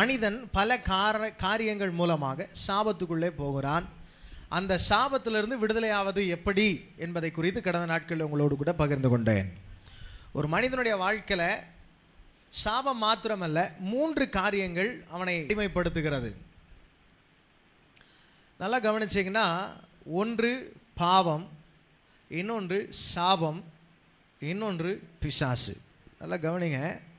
மனிதன் பல கார காரியங்கள் மூலமாக சாபத்துக்குள்ளே போகிறான் அந்த சாபத்திலிருந்து விடுதலையாவது எப்படி என்பதை குறித்து கடந்த நாட்களில் உங்களோடு கூட பகிர்ந்து கொண்டேன் ஒரு மனிதனுடைய வாழ்க்கையில் சாபம் மாத்திரமல்ல மூன்று காரியங்கள் அவனை அடிமைப்படுத்துகிறது நல்லா கவனிச்சிங்கன்னா ஒன்று பாவம் இன்னொன்று சாபம் இன்னொன்று பிசாசு நல்லா கவனிங்க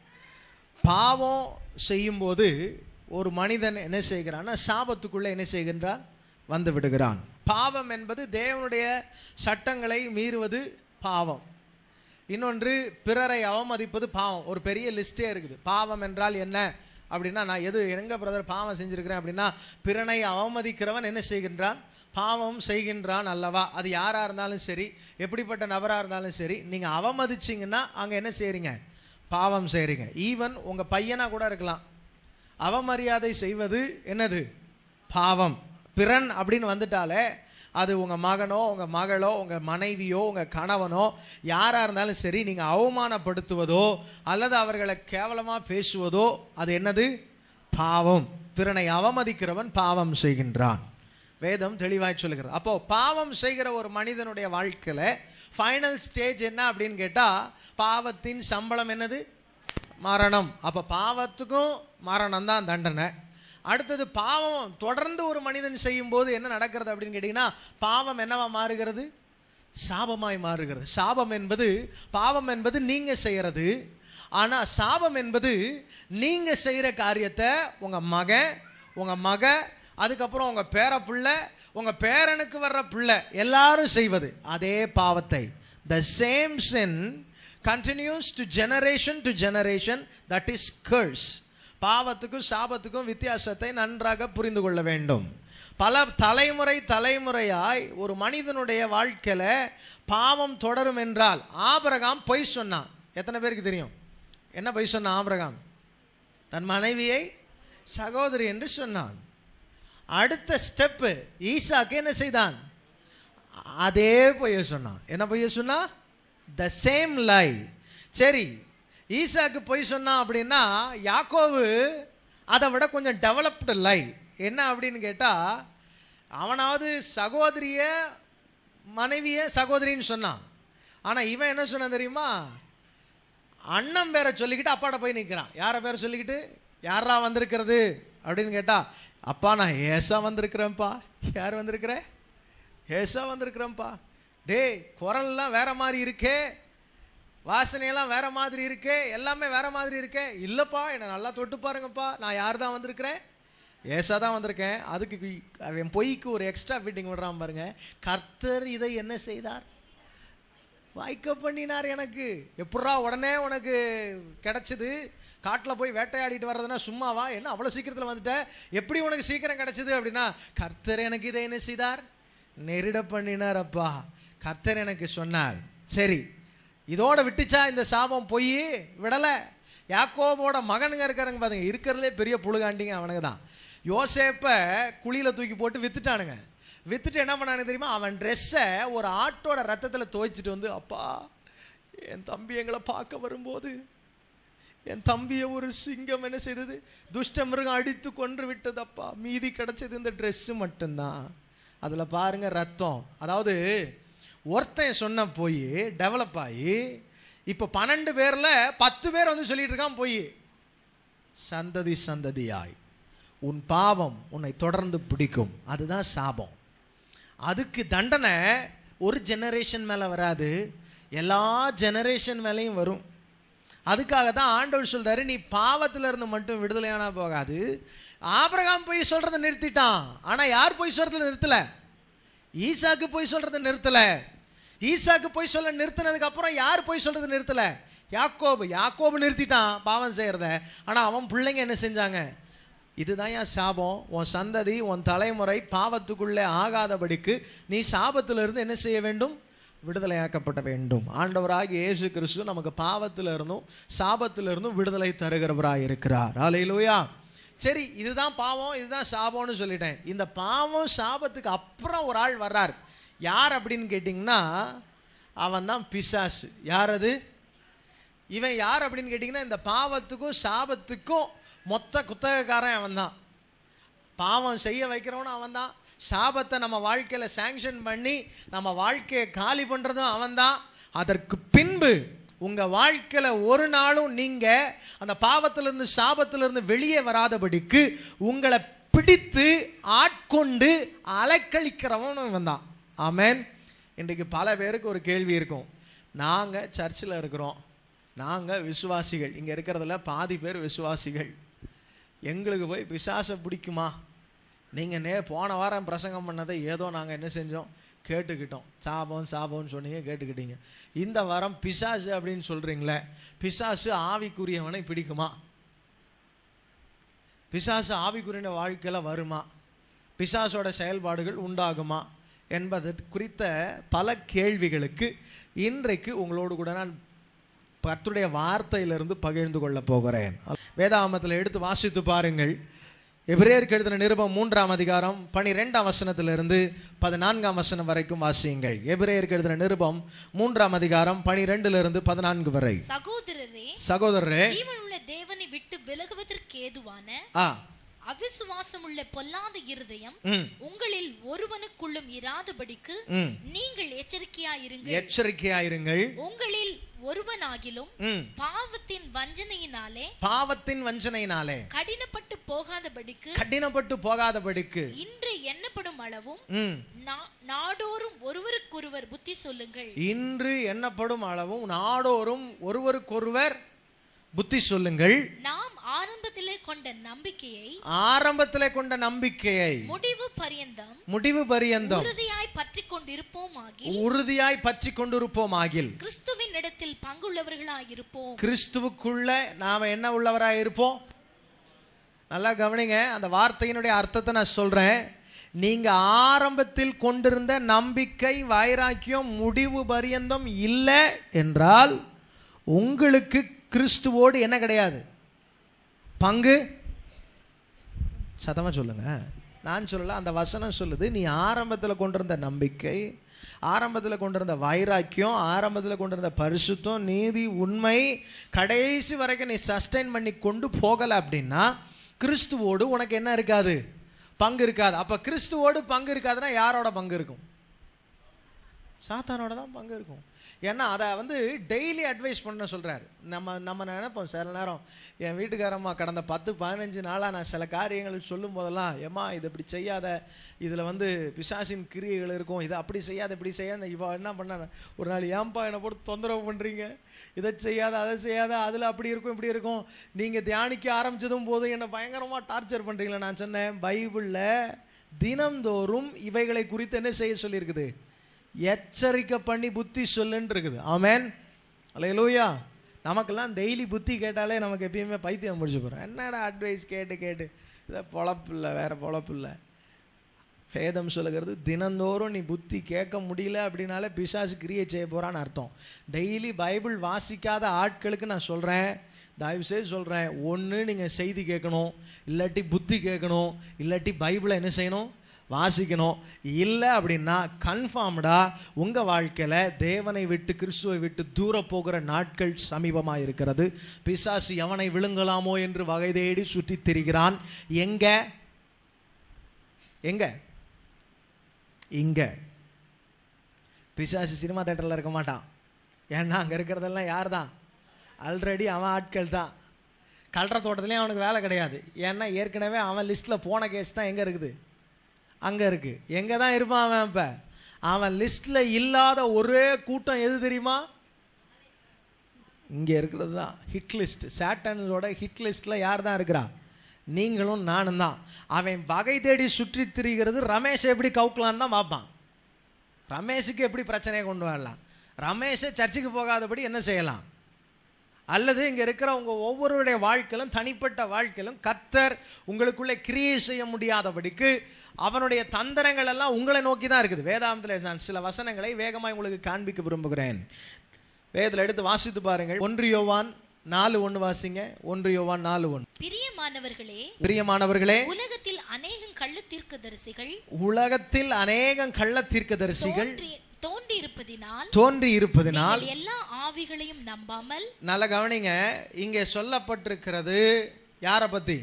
பாவம் செய்யும்போது ஒரு மனிதன் என்ன செய்கிறான்னா சாபத்துக்குள்ளே என்ன செய்கின்றான் வந்து விடுகிறான் பாவம் என்பது தேவனுடைய சட்டங்களை மீறுவது பாவம் இன்னொன்று பிறரை அவமதிப்பது பாவம் ஒரு பெரிய லிஸ்டே இருக்குது பாவம் என்றால் என்ன அப்படின்னா நான் எது எங்க பிரதர் பாவம் செஞ்சிருக்கிறேன் அப்படின்னா பிறனை அவமதிக்கிறவன் என்ன செய்கின்றான் பாவம் செய்கின்றான் அல்லவா அது யாரா இருந்தாலும் சரி எப்படிப்பட்ட நபரா இருந்தாலும் சரி நீங்க அவமதிச்சிங்கன்னா அங்க என்ன செய்றீங்க பாவம் செய்றீங்க ஈவன் உங்க பையனா கூட இருக்கலாம் அவமரியாதை செய்வது என்னது பாவம் பிறன் அப்படின்னு வந்துட்டாலே அது உங்கள் மகனோ உங்கள் மகளோ உங்கள் மனைவியோ உங்கள் கணவனோ யாராக இருந்தாலும் சரி நீங்கள் அவமானப்படுத்துவதோ அல்லது அவர்களை கேவலமாக பேசுவதோ அது என்னது பாவம் பிறனை அவமதிக்கிறவன் பாவம் செய்கின்றான் வேதம் தெளிவாய் சொல்லுகிறது அப்போ பாவம் செய்கிற ஒரு மனிதனுடைய வாழ்க்கையில் ஃபைனல் ஸ்டேஜ் என்ன அப்படின்னு கேட்டால் பாவத்தின் சம்பளம் என்னது மரணம் அப்போ பாவத்துக்கும் மரணம் தான் தண்டனை அடுத்தது பாவம் தொடர்ந்து ஒரு மனிதன் செய்யும்போது என்ன நடக்கிறது அப்படின்னு கேட்டிங்கன்னா பாவம் என்னவா மாறுகிறது சாபமாய் மாறுகிறது சாபம் என்பது பாவம் என்பது நீங்கள் செய்கிறது ஆனால் சாபம் என்பது நீங்கள் செய்கிற காரியத்தை உங்கள் மகன் உங்கள் மக அதுக்கப்புறம் உங்கள் பேர பிள்ளை உங்கள் பேரனுக்கு வர்ற பிள்ளை எல்லாரும் செய்வது அதே பாவத்தை the same sin continues to generation to generation that is curse பாவத்துக்கும் சாபத்துக்கும் வித்தியாசத்தை நன்றாக புரிந்து கொள்ள வேண்டும் பல தலைமுறை தலைமுறையாய் ஒரு மனிதனுடைய வாழ்க்கையில பாவம் தொடரும் என்றால் ஆபிரகாம் பொய் சொன்னான் எத்தனை பேருக்கு தெரியும் என்ன பொய் சொன்னான் ஆபிரகாம் தன் மனைவியை சகோதரி என்று சொன்னான் அடுத்த ஸ்டெப்பு ஈசாக்கு என்ன செய்தான் அதே பொய்ய சொன்னான் என்ன பொய்ய சொன்னா த சேம் லை சரி ஈசாக்கு பொய் சொன்னான் அப்படின்னா யாக்கோவு அதை விட கொஞ்சம் டெவலப்டு லை என்ன அப்படின்னு கேட்டால் அவனாவது சகோதரிய மனைவிய சகோதரின்னு சொன்னான் ஆனால் இவன் என்ன சொன்னான் தெரியுமா அண்ணன் பேரை சொல்லிக்கிட்டு அப்பாட்ட போய் நிற்கிறான் யாரை பேரை சொல்லிக்கிட்டு யாரா வந்திருக்கிறது அப்படின்னு கேட்டா அப்பா நான் ஏசா வந்திருக்கிறேன்ப்பா யார் வந்திருக்கிற ஏசா வந்திருக்கிறேன்ப்பா டேய் குரல்லாம் வேற மாதிரி இருக்கே வாசனையெல்லாம் வேற மாதிரி இருக்கே எல்லாமே வேற மாதிரி இருக்கே இல்லைப்பா என்னை நல்லா தொட்டு பாருங்கப்பா நான் யார் தான் வந்திருக்கிறேன் ஏசா தான் வந்திருக்கேன் அதுக்கு கு- அவன் பொய்க்கு ஒரு எக்ஸ்ட்ரா ஃபிட்டிங் விடுறான் பாருங்க கர்த்தர் இதை என்ன செய்தார் வாய்க்க பண்ணினார் எனக்கு எப்பட்றா உடனே உனக்கு கிடைச்சது காட்டில் போய் வேட்டையாடிட்டு வர்றதுன்னா சும்மாவா என்ன அவ்வளோ சீக்கிரத்தில் வந்துட்ட எப்படி உனக்கு சீக்கிரம் கிடைச்சது அப்படின்னா கர்த்தர் எனக்கு இதை என்ன செய்தார் நெருட பண்ணினார் அப்பா கர்த்தர் எனக்கு சொன்னார் சரி இதோட விட்டுச்சா இந்த சாபம் போய் விடலை யாக்கோபோட மகனுங்க இருக்காருங்க பாருங்க இருக்கிறதுலே பெரிய புழுகாண்டிங்க அவனுங்க தான் யோசேப்பை குழியில் தூக்கி போட்டு வித்துட்டானுங்க வித்துட்டு என்ன பண்ணானுங்க தெரியுமா அவன் ட்ரெஸ்ஸை ஒரு ஆட்டோட ரத்தத்தில் துவைச்சிட்டு வந்து அப்பா என் தம்பி எங்களை பார்க்க வரும்போது என் தம்பியை ஒரு சிங்கம் என்ன செய்தது துஷ்ட மிருகம் அடித்து கொன்று விட்டதப்பா மீதி கிடைச்சது இந்த ட்ரெஸ்ஸு மட்டும்தான் அதில் பாருங்க ரத்தம் அதாவது ஒருத்தன் சொன்ன போய் டெவலப் ஆகி இப்போ பன்னெண்டு பேரில் பத்து பேர் வந்து சொல்லிட்டு இருக்கான் போய் சந்ததி சந்ததியாய் உன் பாவம் உன்னை தொடர்ந்து பிடிக்கும் அதுதான் சாபம் அதுக்கு தண்டனை ஒரு ஜெனரேஷன் மேலே வராது எல்லா ஜெனரேஷன் மேலேயும் வரும் அதுக்காக தான் ஆண்டவர் சொல்றாரு நீ பாவத்துல இருந்து மட்டும் விடுதலையானா போகாது ஆபிரகாம் போய் சொல்றதை நிறுத்திட்டான் ஆனா யார் போய் சொல்றதை நிறுத்தல ஈசாக்கு போய் சொல்றதை நிறுத்தல ஈசாக்கு போய் சொல்ல நிறுத்தினதுக்கு அப்புறம் யார் போய் சொல்றதை நிறுத்தல யாக்கோபு யாக்கோபு நிறுத்திட்டான் பாவம் செய்யறத ஆனா அவன் பிள்ளைங்க என்ன செஞ்சாங்க இதுதான் என் சாபம் உன் சந்ததி உன் தலைமுறை பாவத்துக்குள்ளே ஆகாதபடிக்கு நீ சாபத்திலிருந்து என்ன செய்ய வேண்டும் விடுதலையாக்கப்பட வேண்டும் ஆண்டவராகிய இயேசு கிறிஸ்து நமக்கு பாவத்தில் இருந்தும் சாபத்தில் இருந்தும் விடுதலை தருகிறவராக இருக்கிறார் அலையிலூயா சரி இதுதான் பாவம் இதுதான் சாபம்னு சொல்லிட்டேன் இந்த பாவம் சாபத்துக்கு அப்புறம் ஒரு ஆள் வர்றார் யார் அப்படின்னு கேட்டிங்கன்னா அவன் தான் பிசாசு யார் அது இவன் யார் அப்படின்னு கேட்டிங்கன்னா இந்த பாவத்துக்கும் சாபத்துக்கும் மொத்த குத்தகக்காரன் அவன் தான் பாவம் செய்ய வைக்கிறவனும் அவன் தான் சாபத்தை நம்ம வாழ்க்கையில் சேங்ஷன் பண்ணி நம்ம வாழ்க்கையை காலி பண்ணுறதும் அவன் தான் அதற்கு பின்பு உங்கள் வாழ்க்கையில் ஒரு நாளும் நீங்கள் அந்த பாவத்திலிருந்து சாபத்திலிருந்து வெளியே வராதபடிக்கு உங்களை பிடித்து ஆட்கொண்டு அலைக்கழிக்கிறவனும் இவன் தான் ஆமென் இன்றைக்கு பல பேருக்கு ஒரு கேள்வி இருக்கும் நாங்கள் சர்ச்சில் இருக்கிறோம் நாங்கள் விசுவாசிகள் இங்கே இருக்கிறதுல பாதி பேர் விசுவாசிகள் எங்களுக்கு போய் பிசாசை பிடிக்குமா நீங்கள் நே போன வாரம் பிரசங்கம் பண்ணதை ஏதோ நாங்கள் என்ன செஞ்சோம் கேட்டுக்கிட்டோம் சாபம் சாபம்னு சொன்னீங்க கேட்டுக்கிட்டீங்க இந்த வாரம் பிசாசு அப்படின்னு சொல்கிறீங்களே பிசாசு ஆவிக்குரியவனை பிடிக்குமா பிசாசு ஆவிக்குரிய வாழ்க்கையில் வருமா பிசாசோட செயல்பாடுகள் உண்டாகுமா என்பது குறித்த பல கேள்விகளுக்கு இன்றைக்கு உங்களோடு கூட நான் கர்த்தருடைய வார்த்தையிலிருந்து பகிர்ந்து கொள்ளப் போகிறேன் வேதாகமத்தில் எடுத்து வாசித்து பாருங்கள் எபிரேயருக்கு எழுதின நிருபம் மூன்றாம் அதிகாரம் பனிரெண்டாம் வசனத்திலிருந்து பதினான்காம் வசனம் வரைக்கும் வாசியுங்கள் எபிரேயருக்கு எழுதின நிருபம் மூன்றாம் அதிகாரம் பனிரெண்டிலிருந்து பதினான்கு வரை சகோதரரே சகோதரரே ஜீவனுள்ள தேவனை விட்டு விலகுவதற்கு ஏதுவான ஆ அவிசுவாசமுள்ள பொல்லாத இருதயம் ம் உங்களில் ஒருவனுக்குள்ளும் இராதபடிக்கு ம் நீங்கள் எச்சரிக்கையாயிருங்கள் எச்சரிக்கையாயிருங்கள் உங்களில் ஒருவனாகிலும் ம் பாவத்தின் வஞ்சனையினாலே பாவத்தின் வஞ்சனையினாலே கடினப்பட்டு போகாதபடிக்கு கடினப்பட்டு போகாதபடிக்கு இன்று எண்ணப்படும் அளவும் ம் நா- நாடோறும் ஒருவருக்கொருவர் புத்தி சொல்லுங்கள் இன்று எண்ணப்படும் அளவும் நாடோறும் ஒருவருக்கொருவர் புத்தி சொல்லுங்கள் நாம் ஆரம்பத்திலே கொண்ட நம்பிக்கையை ஆரம்பத்திலே கொண்ட நம்பிக்கையை முடிவு பரியந்தம் முடிவு பரியந்தம் உறுதியாய் பற்றி கொண்டிருப்போமாகி உறுதியாய் பற்றி கொண்டிருப்போம் ஆகில் கிறிஸ்துவின் இடத்தில் பங்குள்ளவர்களாயிருப்போம் கிறிஸ்துவுக்குள்ள நாம என்ன உள்ளவராய் இருப்போம் நல்லா கவனிங்க அந்த வார்த்தையினுடைய அர்த்தத்தை நான் சொல்றேன் நீங்க ஆரம்பத்தில் கொண்டிருந்த நம்பிக்கை வைராக்கியம் முடிவு பரியந்தம் இல்லை என்றால் உங்களுக்கு கிறிஸ்துவோடு என்ன கிடையாது பங்கு சத்தமா சொல்லுங்க நான் சொல்லல அந்த வசனம் சொல்லுது நீ ஆரம்பத்தில் கொண்டிருந்த நம்பிக்கை ஆரம்பத்தில் கொண்டிருந்த வைராக்கியம் ஆரம்பத்தில் கொண்டிருந்த பரிசுத்தம் நீதி உண்மை கடைசி வரைக்கும் நீ சஸ்டைன் பண்ணி கொண்டு போகலை அப்படின்னா கிறிஸ்துவோடு உனக்கு என்ன இருக்காது பங்கு இருக்காது அப்போ கிறிஸ்துவோடு பங்கு இருக்காதுன்னா யாரோட பங்கு இருக்கும் சாத்தானோட தான் பங்கு இருக்கும் ஏன்னா அதை வந்து டெய்லி அட்வைஸ் பண்ண சொல்கிறாரு நம்ம நம்ம நினைப்போம் சில நேரம் என் வீட்டுக்காரம்மா கடந்த பத்து பதினஞ்சு நாளாக நான் சில காரியங்கள் சொல்லும் போதெல்லாம் ஏம்மா இது இப்படி செய்யாத இதில் வந்து பிசாசின் கிரியைகள் இருக்கும் இதை அப்படி செய்யாத இப்படி செய்யாத இவ என்ன பண்ண ஒரு நாள் ஏன்பா என்னை போட்டு தொந்தரவு பண்ணுறீங்க இதை செய்யாத அதை செய்யாத அதில் அப்படி இருக்கும் இப்படி இருக்கும் நீங்கள் தியானிக்க ஆரம்பிச்சதும் போதும் என்னை பயங்கரமாக டார்ச்சர் பண்ணுறீங்களா நான் சொன்னேன் பைபிளில் தினம்தோறும் இவைகளை குறித்து என்ன செய்ய சொல்லியிருக்குது எச்சரிக்கை பண்ணி புத்தி சொல்லுன்னு இருக்குது ஆமேன் அலையலூயா நமக்கெல்லாம் டெய்லி புத்தி கேட்டாலே நமக்கு எப்பயுமே பைத்தியம் முடிச்சு போகிறோம் என்னடா அட்வைஸ் கேட்டு கேட்டு இதை பொழப்பு இல்லை வேறு பொழப்பு இல்லை வேதம் சொல்லுகிறது தினந்தோறும் நீ புத்தி கேட்க முடியல அப்படின்னாலே பிசாசு கிரியை செய்ய போகிறான்னு அர்த்தம் டெய்லி பைபிள் வாசிக்காத ஆட்களுக்கு நான் சொல்கிறேன் தயவுசெய்து சொல்கிறேன் ஒன்று நீங்கள் செய்தி கேட்கணும் இல்லாட்டி புத்தி கேட்கணும் இல்லாட்டி பைபிளை என்ன செய்யணும் வாசிக்கணும் இல்லை அப்படின்னா கன்ஃபார்ம்டா உங்கள் வாழ்க்கையில் தேவனை விட்டு கிறிஸ்துவை விட்டு தூர போகிற நாட்கள் சமீபமாக இருக்கிறது பிசாசு எவனை விழுங்கலாமோ என்று வகை தேடி சுற்றித் திரிகிறான் எங்க எங்க இங்க பிசாசு சினிமா தேட்டரில் இருக்க மாட்டான் ஏன்னா அங்கே இருக்கிறதெல்லாம் யார் தான் ஆல்ரெடி அவன் ஆட்கள் தான் கல்ற தோட்டத்துலேயும் அவனுக்கு வேலை கிடையாது ஏன்னா ஏற்கனவே அவன் லிஸ்ட்டில் போன கேஸ் தான் எங்கே இருக்குது அங்கே இருக்குது எங்கே தான் இருப்பான் அவன் இப்போ அவன் லிஸ்ட்டில் இல்லாத ஒரே கூட்டம் எது தெரியுமா இங்கே இருக்கிறது தான் ஹிட் லிஸ்ட் சேட்டனோட ஹிட் லிஸ்ட்டில் யார் தான் இருக்கிறா நீங்களும் நானும் தான் அவன் வகை தேடி சுற்றி திரிகிறது ரமேஷை எப்படி கவுக்கலான்னு தான் பார்ப்பான் ரமேஷுக்கு எப்படி பிரச்சனையை கொண்டு வரலாம் ரமேஷை சர்ச்சுக்கு போகாதபடி என்ன செய்யலாம் அல்லது இங்கே இருக்கிற உங்கள் ஒவ்வொருடைய வாழ்க்கையிலும் தனிப்பட்ட வாழ்க்கையிலும் கர்த்தர் உங்களுக்குள்ளே கிரியை செய்ய முடியாதபடிக்கு அவனுடைய தந்திரங்கள் எல்லாம் உங்களை நோக்கி தான் இருக்குது வேதாந்தத்தில் நான் சில வசனங்களை வேகமாக உங்களுக்கு காண்பிக்க விரும்புகிறேன் வேதத்தில் எடுத்து வாசித்து பாருங்கள் ஒன்று யோவான் நாலு ஒன்று வாசிங்க ஒன்று யோவான் நாலு ஒன்று பிரியமானவர்களே பிரியமானவர்களே உலகத்தில் அநேகம் கள்ள தீர்க்கதரிசிகள் உலகத்தில் அநேகம் கள்ள தீர்க்கதரிசிகள் தோன்றி தோன்றி இருப்பதினால் தோன்றி இருப்பதினால் எல்லா ஆவிகளையும் நம்பாமல் நல்ல கவனிங்க இங்கே சொல்லப்பட்டிருக்கிறது யாரை பற்றி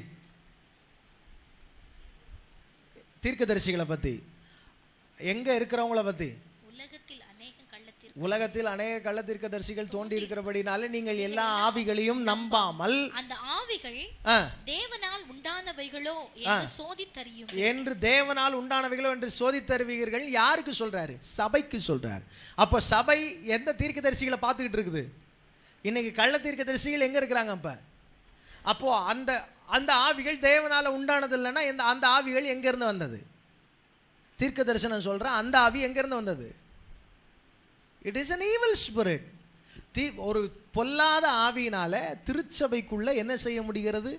தீர்க்கதரிசிகளை பற்றி எங்கே இருக்கிறவங்கள பற்றி உலகத்தில் அநேக கள்ளத்திற்கு உலகத்தில் அநேக கள்ள தீர்க்கதரிசிகள் தோன்றி இருக்கிறபடினால நீங்கள் எல்லா ஆவிகளையும் நம்பாமல் அந்த ஆவிகள் ஆ, தேவனால் உண்டானவைகளோ என்று சோதித்தறியும் என்று தேவனால் உண்டானவைகளோ என்று சோதித்தருவீர்கள் யாருக்கு சொல்றாரு சபைக்கு சொல்றாரு அப்போ சபை எந்த தீர்க்கதரிசிகளை பார்த்துக்கிட்டு இருக்குது இன்னைக்கு கள்ள தீர்க்கதரிசிகள் எங்க இருக்கிறாங்க அப்ப அப்போ அந்த அந்த ஆவிகள் தேவனால உண்டானது இல்லைன்னா இந்த அந்த ஆவிகள் எங்க இருந்து வந்தது தீர்க்க தரிசனம் சொல்றேன் அந்த ஆவி எங்க இருந்து வந்தது it is an evil spirit தீ ஒரு பொல்லாத ஆவியினால திருச்சபைக்குள்ள என்ன செய்ய முடிகிறது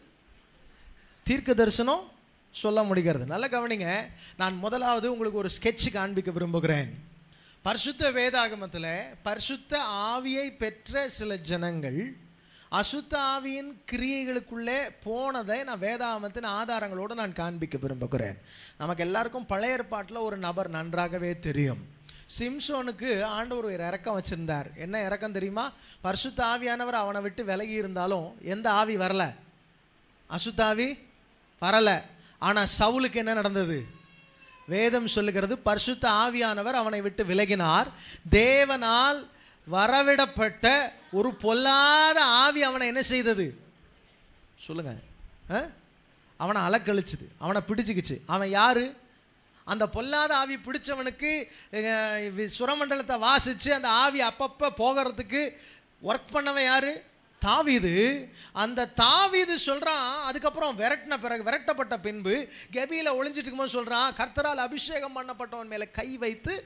தீர்க்க தரிசனம் சொல்ல முடிகிறது நல்ல கவனிங்க நான் முதலாவது உங்களுக்கு ஒரு sketch காண்பிக்க விரும்புகிறேன் பரிசுத்த வேதாகமத்தில் பரிசுத்த ஆவியை பெற்ற சில ஜனங்கள் அசுத்த ஆவியின் கிரியைகளுக்குள்ளே போனதை நான் வேதாகமத்தின் ஆதாரங்களோடு நான் காண்பிக்க விரும்புகிறேன் நமக்கு எல்லாருக்கும் பழைய ஏற்பாட்டில் ஒரு நபர் நன்றாகவே தெரியும் சிம்சோனுக்கு ஆண்டவர் ஒரு இறக்கம் வச்சிருந்தார் என்ன இறக்கம் தெரியுமா பரிசுத்த ஆவியானவர் அவனை விட்டு விலகி இருந்தாலும் எந்த ஆவி வரல அசுத்தாவி வரல ஆனா சவுலுக்கு என்ன நடந்தது வேதம் சொல்லுகிறது பரிசுத்த ஆவியானவர் அவனை விட்டு விலகினார் தேவனால் வரவிடப்பட்ட ஒரு பொல்லாத ஆவி அவனை என்ன செய்தது சொல்லுங்க ஆ? அவனை அலக்கழிச்சுது அவனை பிடிச்சுக்கிச்சு அவன் யாரு அந்த பொல்லாத ஆவி பிடிச்சவனுக்கு அஹ், வி- சுரமண்டலத்தை வாசிச்சு அந்த ஆவி அப்பப்போ போகிறதுக்கு ஒர்க் பண்ணவன் யாரு தாவீது அந்த தாவீது சொல்றான் அதுக்கப்புறம் விரட்டின பிறகு விரட்டப்பட்ட பின்பு கெபியில ஒளிஞ்சிட்டு இருக்கும்போது சொல்றான் கர்த்தரால் அபிஷேகம் பண்ணப்பட்டவன் மேல கை வைத்து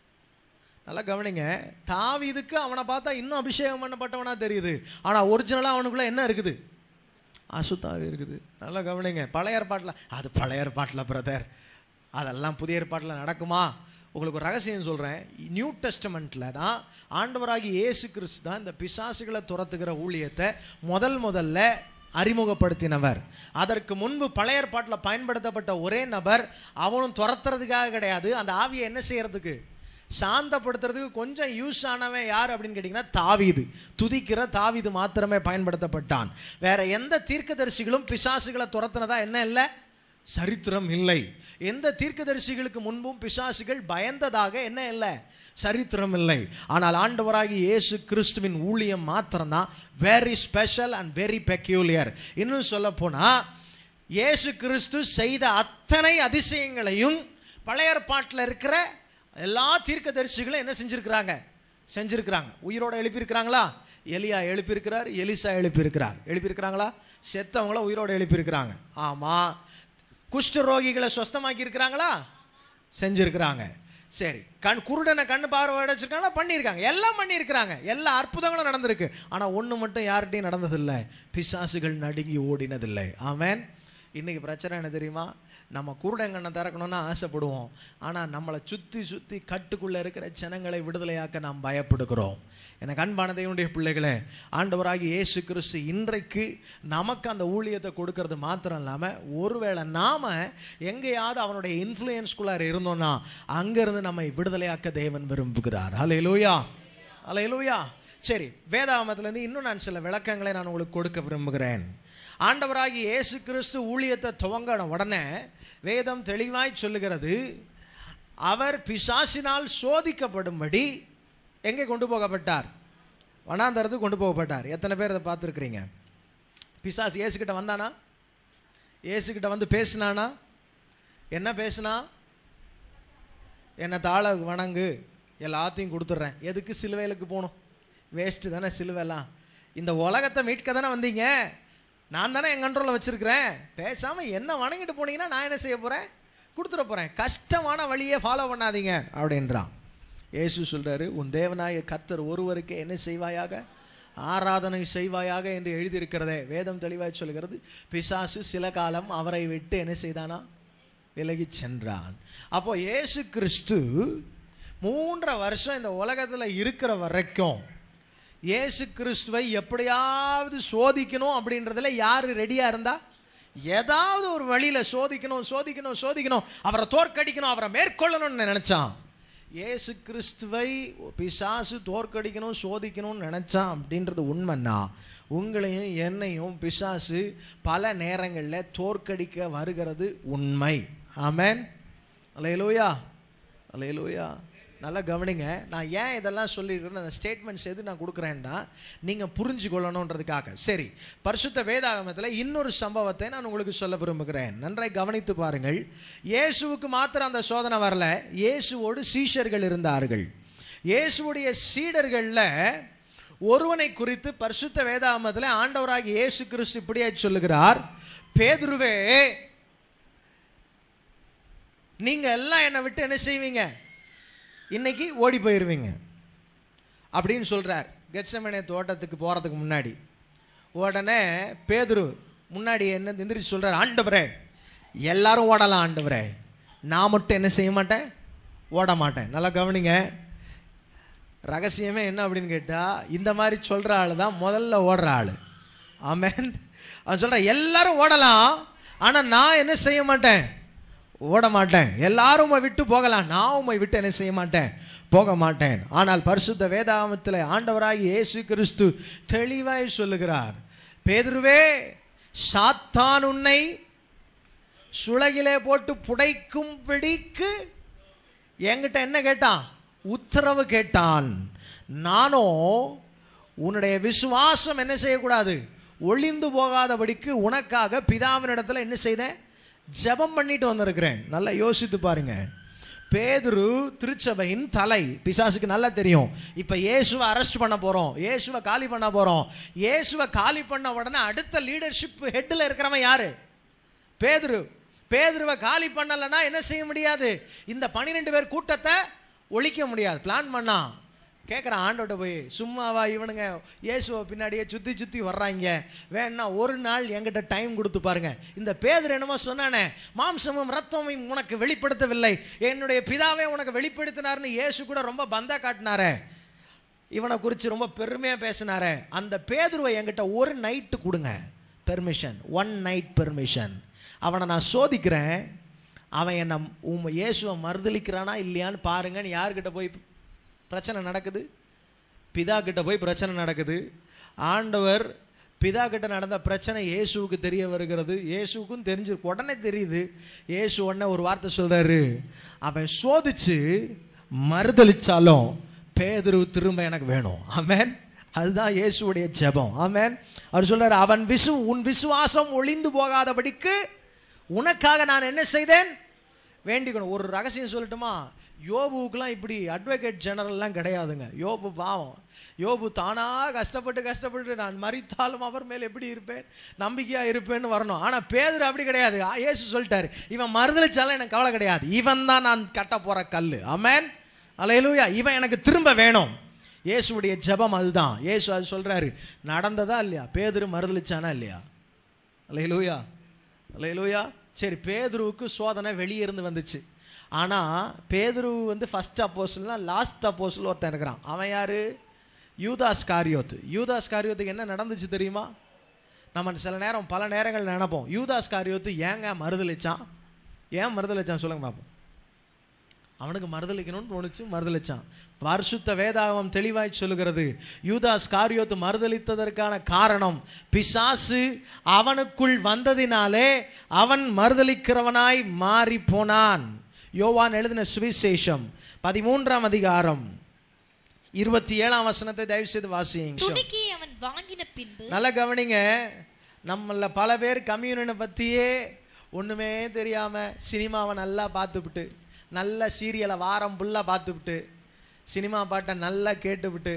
நல்லா கவனிங்க தாவீதுக்கு அவனை பார்த்தா இன்னும் அபிஷேகம் பண்ணப்பட்டவனா தெரியுது ஆனா ஒரிஜினலா அவனுக்குள்ள என்ன இருக்குது அசுத்தாவே இருக்குது நல்லா கவனிங்க பழைய ஏற்பாட்டில் அது பழைய ஏற்பாட்டில் பிரதர் அதெல்லாம் புதிய ஏற்பாட்டில் நடக்குமா உங்களுக்கு ஒரு ரகசியம் சொல்கிறேன் நியூ டெஸ்டமெண்ட்டில் தான் ஆண்டவராகி இயேசு கிறிஸ்து தான் இந்த பிசாசுகளை துரத்துகிற ஊழியத்தை முதல் முதல்ல அறிமுகப்படுத்தினவர் அதற்கு முன்பு பழைய ஏற்பாட்டில் பயன்படுத்தப்பட்ட ஒரே நபர் அவனும் துரத்துறதுக்காக கிடையாது அந்த ஆவியை என்ன செய்யறதுக்கு சாந்தப்படுத்துறதுக்கு கொஞ்சம் யூஸ் ஆனவன் யார் அப்படின்னு கேட்டிங்கன்னா தாவீது துதிக்கிற தாவீது மாத்திரமே பயன்படுத்தப்பட்டான் வேற எந்த தீர்க்கதரிசிகளும் பிசாசுகளை துரத்துனதா என்ன இல்லை சரித்திரம் இல்லை எந்த தீர்க்கதரிசிகளுக்கு முன்பும் பிசாசுகள் பயந்ததாக என்ன இல்லை சரித்திரம் இல்லை ஆனால் ஆண்டவராகி இயேசு கிறிஸ்துவின் ஊழியம் மாத்திரம்தான் very special and very peculiar இன்னும் சொல்ல போனா இயேசு கிறிஸ்து செய்த அத்தனை அதிசயங்களையும் பழைய ஏற்பாட்டில் இருக்கிற எல்லா தீர்க்கதரிசிகளும் என்ன செஞ்சிருக்கிறாங்க செஞ்சிருக்கிறாங்க உயிரோட எழுப்பியிருக்கிறாங்களா எலியா எழுப்பியிருக்கிறார் எலிசா எழுப்பியிருக்கிறார் எழுப்பியிருக்கிறாங்களா செத்தவங்கள உயிரோட எழுப்பியிருக்கிறாங்க ஆமாம் குஷ்டரோகிகளை சொஸ்தமாக்கி இருக்கிறாங்களா செஞ்சிருக்கிறாங்க சரி கண் குருடனை கண்ணு பார்வை வச்சிருக்காங்களா பண்ணியிருக்காங்க எல்லாம் பண்ணியிருக்கிறாங்க எல்லா அற்புதங்களும் நடந்திருக்கு ஆனால் ஒன்று மட்டும் யார்கிட்டையும் நடந்ததில்லை பிசாசுகள் நடுங்கி ஓடினதில்லை ஆமென் இன்னைக்கு பிரச்சனை என்ன தெரியுமா நம்ம குருடங்கண்ணை திறக்கணும்னு ஆசைப்படுவோம் ஆனால் நம்மளை சுற்றி சுற்றி கட்டுக்குள்ளே இருக்கிற ஜனங்களை விடுதலையாக்க நாம் பயப்படுகிறோம் எனக்கு அன்பான தேவனுடைய பிள்ளைகளே ஆண்டவராகி இயேசு கிறிஸ்து இன்றைக்கு நமக்கு அந்த ஊழியத்தை கொடுக்கறது மாத்திரம் இல்லாமல் ஒருவேளை நாம் எங்கேயாவது அவனுடைய இன்ஃப்ளூயன்ஸ்குள்ளார இருந்தோம்னா அங்கேருந்து நம்மை விடுதலையாக்க தேவன் விரும்புகிறார் ஹலே லூயா ஹலே லூயா சரி வேதாகமத்திலேருந்து இன்னும் நான் சில விளக்கங்களை நான் உங்களுக்கு கொடுக்க விரும்புகிறேன் ஆண்டவராகி இயேசு கிறிஸ்து ஊழியத்தை துவங்கின உடனே வேதம் தெளிவாய் சொல்லுகிறது அவர் பிசாசினால் சோதிக்கப்படும்படி எங்கே கொண்டு போகப்பட்டார் வனாந்தரத்துக்கு கொண்டு போகப்பட்டார் எத்தனை பேர் அதை பார்த்துருக்குறீங்க பிசாசு இயேசுக்கிட்ட வந்தானா இயேசுக்கிட்ட வந்து பேசினானா என்ன பேசினா என்னை தாழ வணங்கு எல்லாத்தையும் கொடுத்துட்றேன் எதுக்கு சிலுவைகளுக்கு போகணும் வேஸ்ட்டு தானே சிலுவைலாம் இந்த உலகத்தை மீட்க தானே வந்தீங்க நான் தானே என் கண்ட்ரோலில் வச்சுருக்கிறேன் பேசாமல் என்ன வணங்கிட்டு போனீங்கன்னா நான் என்ன செய்ய போகிறேன் கொடுத்துட போகிறேன் கஷ்டமான வழியை ஃபாலோ பண்ணாதீங்க அப்படின்றான் இயேசு சொல்றாரு உன் தேவனாய கர்த்தர் ஒருவருக்கு என்ன செய்வாயாக ஆராதனை செய்வாயாக என்று எழுதியிருக்கிறதே வேதம் தெளிவாய் சொல்கிறது பிசாசு சில காலம் அவரை விட்டு என்ன செய்தானா விலகி சென்றான் அப்போ இயேசு கிறிஸ்து மூன்றரை வருஷம் இந்த உலகத்தில் இருக்கிற வரைக்கும் இயேசு கிறிஸ்துவை எப்படியாவது சோதிக்கணும் அப்படின்றதுல யார் ரெடியாக இருந்தா ஏதாவது ஒரு வழியில் சோதிக்கணும் சோதிக்கணும் சோதிக்கணும் அவரை தோற்கடிக்கணும் அவரை மேற்கொள்ளணும்னு நினச்சான் இயேசு கிறிஸ்துவை பிசாசு தோற்கடிக்கணும் சோதிக்கணும்னு நினச்சான் அப்படின்றது உண்மைன்னா உங்களையும் என்னையும் பிசாசு பல நேரங்களில் தோற்கடிக்க வருகிறது உண்மை ஆமென் அலையலூயா அலையலூயா நல்லா கவனிங்க நான் ஏன் இதெல்லாம் சொல்லியிருக்கிறேன் அந்த ஸ்டேட்மெண்ட்ஸ் எது நான் கொடுக்குறேன்னா நீங்கள் புரிஞ்சு கொள்ளணுன்றதுக்காக சரி பரிசுத்த வேதாகமத்தில் இன்னொரு சம்பவத்தை நான் உங்களுக்கு சொல்ல விரும்புகிறேன் நன்றாய் கவனித்து பாருங்கள் இயேசுவுக்கு மாத்திரம் அந்த சோதனை வரல இயேசுவோடு சீஷர்கள் இருந்தார்கள் இயேசுவுடைய சீடர்களில் ஒருவனை குறித்து பரிசுத்த வேதாகமத்தில் ஆண்டவராகிய இயேசு கிறிஸ்து இப்படியே சொல்லுகிறார் பேதுருவே நீங்க எல்லாம் என்னை விட்டு என்ன செய்வீங்க இன்னைக்கு ஓடி போயிருவீங்க அப்படின்னு சொல்றார் கெட்சமனே தோட்டத்துக்கு போறதுக்கு முன்னாடி உடனே பேதுரு முன்னாடி என்ன எந்திரிச்சு சொல்றார் ஆண்டவரே எல்லாரும் ஓடலாம் ஆண்டவரே நான் மட்டும் என்ன செய்ய மாட்டேன் ஓட மாட்டேன் நல்லா கவனிங்க ரகசியமே என்ன அப்படின்னு கேட்டா இந்த மாதிரி சொல்ற ஆளு தான் முதல்ல ஓடுற ஆளு ஆமென் அவன் சொல்றான் எல்லாரும் ஓடலாம் ஆனா நான் என்ன செய்ய மாட்டேன் ஓட மாட்டேன் எல்லாரும் உம்மை விட்டு போகலாம் நான் உம்மை விட்டு என்ன செய்ய மாட்டேன் போக மாட்டேன் ஆனால் பரிசுத்த வேதாகமத்தில் ஆண்டவராகி இயேசு கிறிஸ்து தெளிவாய் சொல்லுகிறார் பேதுருவே சாத்தான் உன்னை சுளகிலே போட்டு புடைக்கும்படிக்கு என்கிட்ட என்ன கேட்டான் உத்தரவு கேட்டான் நானும் உன்னுடைய விசுவாசம் என்ன செய்யக்கூடாது ஒளிந்து போகாதபடிக்கு உனக்காக பிதாவினிடத்துல என்ன செய்தேன் ஜெபம் பண்ணிட்டு வந்திருக்கிறேன் நல்லா யோசித்து பாருங்க பேதுரு திருச்சபையின் தலை பிசாசுக்கு நல்லா தெரியும் இப்போ இயேசுவை அரெஸ்ட் பண்ண போகிறோம் இயேசுவை காலி பண்ண போகிறோம் இயேசுவை காலி பண்ண உடனே அடுத்த லீடர்ஷிப் ஹெட்டில் இருக்கிறவன் யாரு பேதுரு பேதுருவை காலி பண்ணலைன்னா என்ன செய்ய முடியாது இந்த பன்னிரெண்டு பேர் கூட்டத்தை ஒழிக்க முடியாது பிளான் பண்ணா கேட்குறான் ஆண்டோட்ட போய் சும்மாவா இவனுங்க இயேசுவை பின்னாடியே சுற்றி சுற்றி வர்றாங்க வேணா ஒரு நாள் என்கிட்ட டைம் கொடுத்து பாருங்க இந்த பேதர் என்னமோ சொன்னானே மாம்சமும் ரத்தமும் உனக்கு வெளிப்படுத்தவில்லை என்னுடைய பிதாவே உனக்கு வெளிப்படுத்தினார்னு இயேசு கூட ரொம்ப பந்தா காட்டினாரே இவனை குறித்து ரொம்ப பெருமையாக பேசினாரே அந்த பேதுருவை என்கிட்ட ஒரு நைட்டு கொடுங்க பெர்மிஷன் ஒன் நைட் பெர்மிஷன் அவனை நான் சோதிக்கிறேன் அவன் என்னை உம் இயேசுவை மறுதளிக்கிறானா இல்லையான்னு பாருங்கன்னு யார்கிட்ட போய் பிரச்சனை நடக்குது பிதா கிட்ட போய் பிரச்சனை நடக்குது ஆண்டவர் பிதா கிட்ட நடந்த பிரச்சனை இயேசுவுக்கு தெரிய வருகிறது இயேசுவுக்கும் தெரிஞ்சு உடனே தெரியுது இயேசு உடனே ஒரு வார்த்தை சொல்றாரு அவன் சோதிச்சு மறுதளிச்சாலும் பேதுரு திரும்ப எனக்கு வேணும் ஆமென் அதுதான் இயேசுவுடைய ஜெபம் ஆமென் அவர் சொல்றாரு அவன் விசு உன் விசுவாசம் ஒளிந்து போகாதபடிக்கு உனக்காக நான் என்ன செய்தேன் வேண்டிக்கணும் ஒரு ரகசியம் சொல்லட்டுமா யோபுவுக்குலாம் இப்படி அட்வொகேட் ஜெனரல்லாம் கிடையாதுங்க யோபு பாவம் யோபு தானா கஷ்டப்பட்டு கஷ்டப்பட்டு நான் மறித்தாலும் அவர் மேல் எப்படி இருப்பேன் நம்பிக்கையா இருப்பேன்னு வரணும் ஆனா பேதர் அப்படி கிடையாது ஆ, இயேசு சொல்லிட்டாரு இவன் மறுதளிச்சாலும் எனக்கு கவலை கிடையாது இவன் தான் நான் கட்ட போற கல்லு அமேன் அலையலூயா இவன் எனக்கு திரும்ப வேணும் இயேசுவுடைய ஜெபம் அதுதான் இயேசு அது சொல்றாரு நடந்ததா இல்லையா பேதுரு மறுதளிச்சானா இல்லையா அலையலூயா அலையலூயா சரி பேதுருவுக்கு சோதனை வெளியே இருந்து வந்துச்சு ஆனால் பேதுரு வந்து ஃபர்ஸ்ட் அப்போசல்னா லாஸ்ட் அப்போசல் ஒருத்தன் இருக்கிறான் அவன் யாரு யூதாஸ் காரியோத் யூதாஸ் காரியோத்துக்கு என்ன நடந்துச்சு தெரியுமா நம்ம சில நேரம் பல நேரங்கள் நினைப்போம் யூதாஸ் காரியோத்து ஏங்க மறுதளிச்சான் ஏன் மறுதளிச்சான் சொல்லுங்க பார்ப்போம் அவனுக்கு மறுதளிக்கணும்னு தோணுச்சு மறுதளிச்சான் பரிசுத்த வேதாகமம் தெளிவாய் சொல்லுகிறது யூதாஸ் காரியோத்து மறுதளித்ததற்கான காரணம் பிசாசு அவனுக்குள் வந்ததினாலே அவன் மறுதளிக்கிறவனாய் மாறி போனான் யோவான் எழுதின சுவிசேஷம் பதிமூன்றாம் அதிகாரம் இருபத்தி ஏழாம் வசனத்தை தயவு செய்து வாசியுங்க துணிக்கை அவன் வாங்கின பின்பு நல்லா கவனிங்க நம்மள பல பேர் கம்யூனினை பற்றியே ஒன்றுமே தெரியாமல் சினிமாவை நல்லா பார்த்துவிட்டு நல்ல சீரியலை வாரம் ஃபுல்லாக பார்த்துவிட்டு சினிமா பாட்டை நல்லா கேட்டுவிட்டு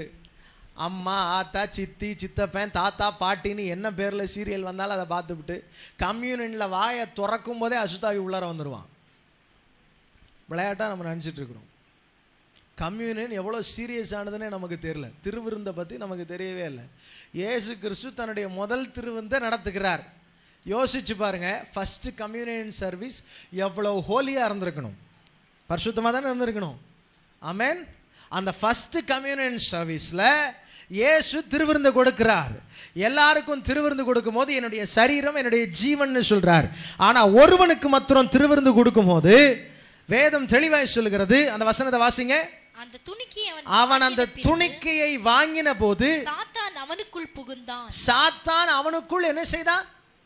அம்மா ஆத்தா சித்தி சித்தப்பன் தாத்தா பாட்டின்னு என்ன பேரில் சீரியல் வந்தாலும் அதை பார்த்துவிட்டு கம்யூனிட்டியில் வாயை திறக்கும் போதே அசுத்தாவி உள்ளார வந்துடுவான் விளையாட்டாக நம்ம நினச்சிட்டு இருக்கிறோம் கம்யூனியன் எவ்வளோ சீரியஸ் ஆனதுன்னே நமக்கு தெரியல திருவிருந்தை பற்றி நமக்கு தெரியவே இல்லை இயேசு கிறிஸ்து தன்னுடைய முதல் திருவிருந்தை நடத்துகிறார் யோசிச்சு பாருங்க ஃபர்ஸ்ட் கம்யூனியன் சர்வீஸ் எவ்வளோ ஹோலியாக இருந்திருக்கணும் பரிசுத்தமாக தானே இருந்திருக்கணும் ஆமென் அந்த ஃபர்ஸ்ட் கம்யூனியன் சர்வீஸில் இயேசு திருவிருந்து கொடுக்கிறார் எல்லாருக்கும் திருவிருந்து கொடுக்கும்போது என்னுடைய சரீரம் என்னுடைய ஜீவன்னு சொல்றார் ஆனா ஒருவனுக்கு மாத்திரம் திருவிருந்து கொடுக்கும்போது வேதம் தெளிவாய் சொல்லுகிறது அந்த வசனத்தை வாசிங்க அந்த துணிக்கை அவன் அவன் அந்த வாங்கின பின்பு துணிக்கையை வாங்கின போது சாத்தான் அவனுக்குள் புகுந்தான் சாத்தான் அவனுக்குள் என்ன செய்தான்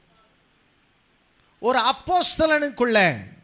ஒரு அப்போஸ்தலனுக்குள்ள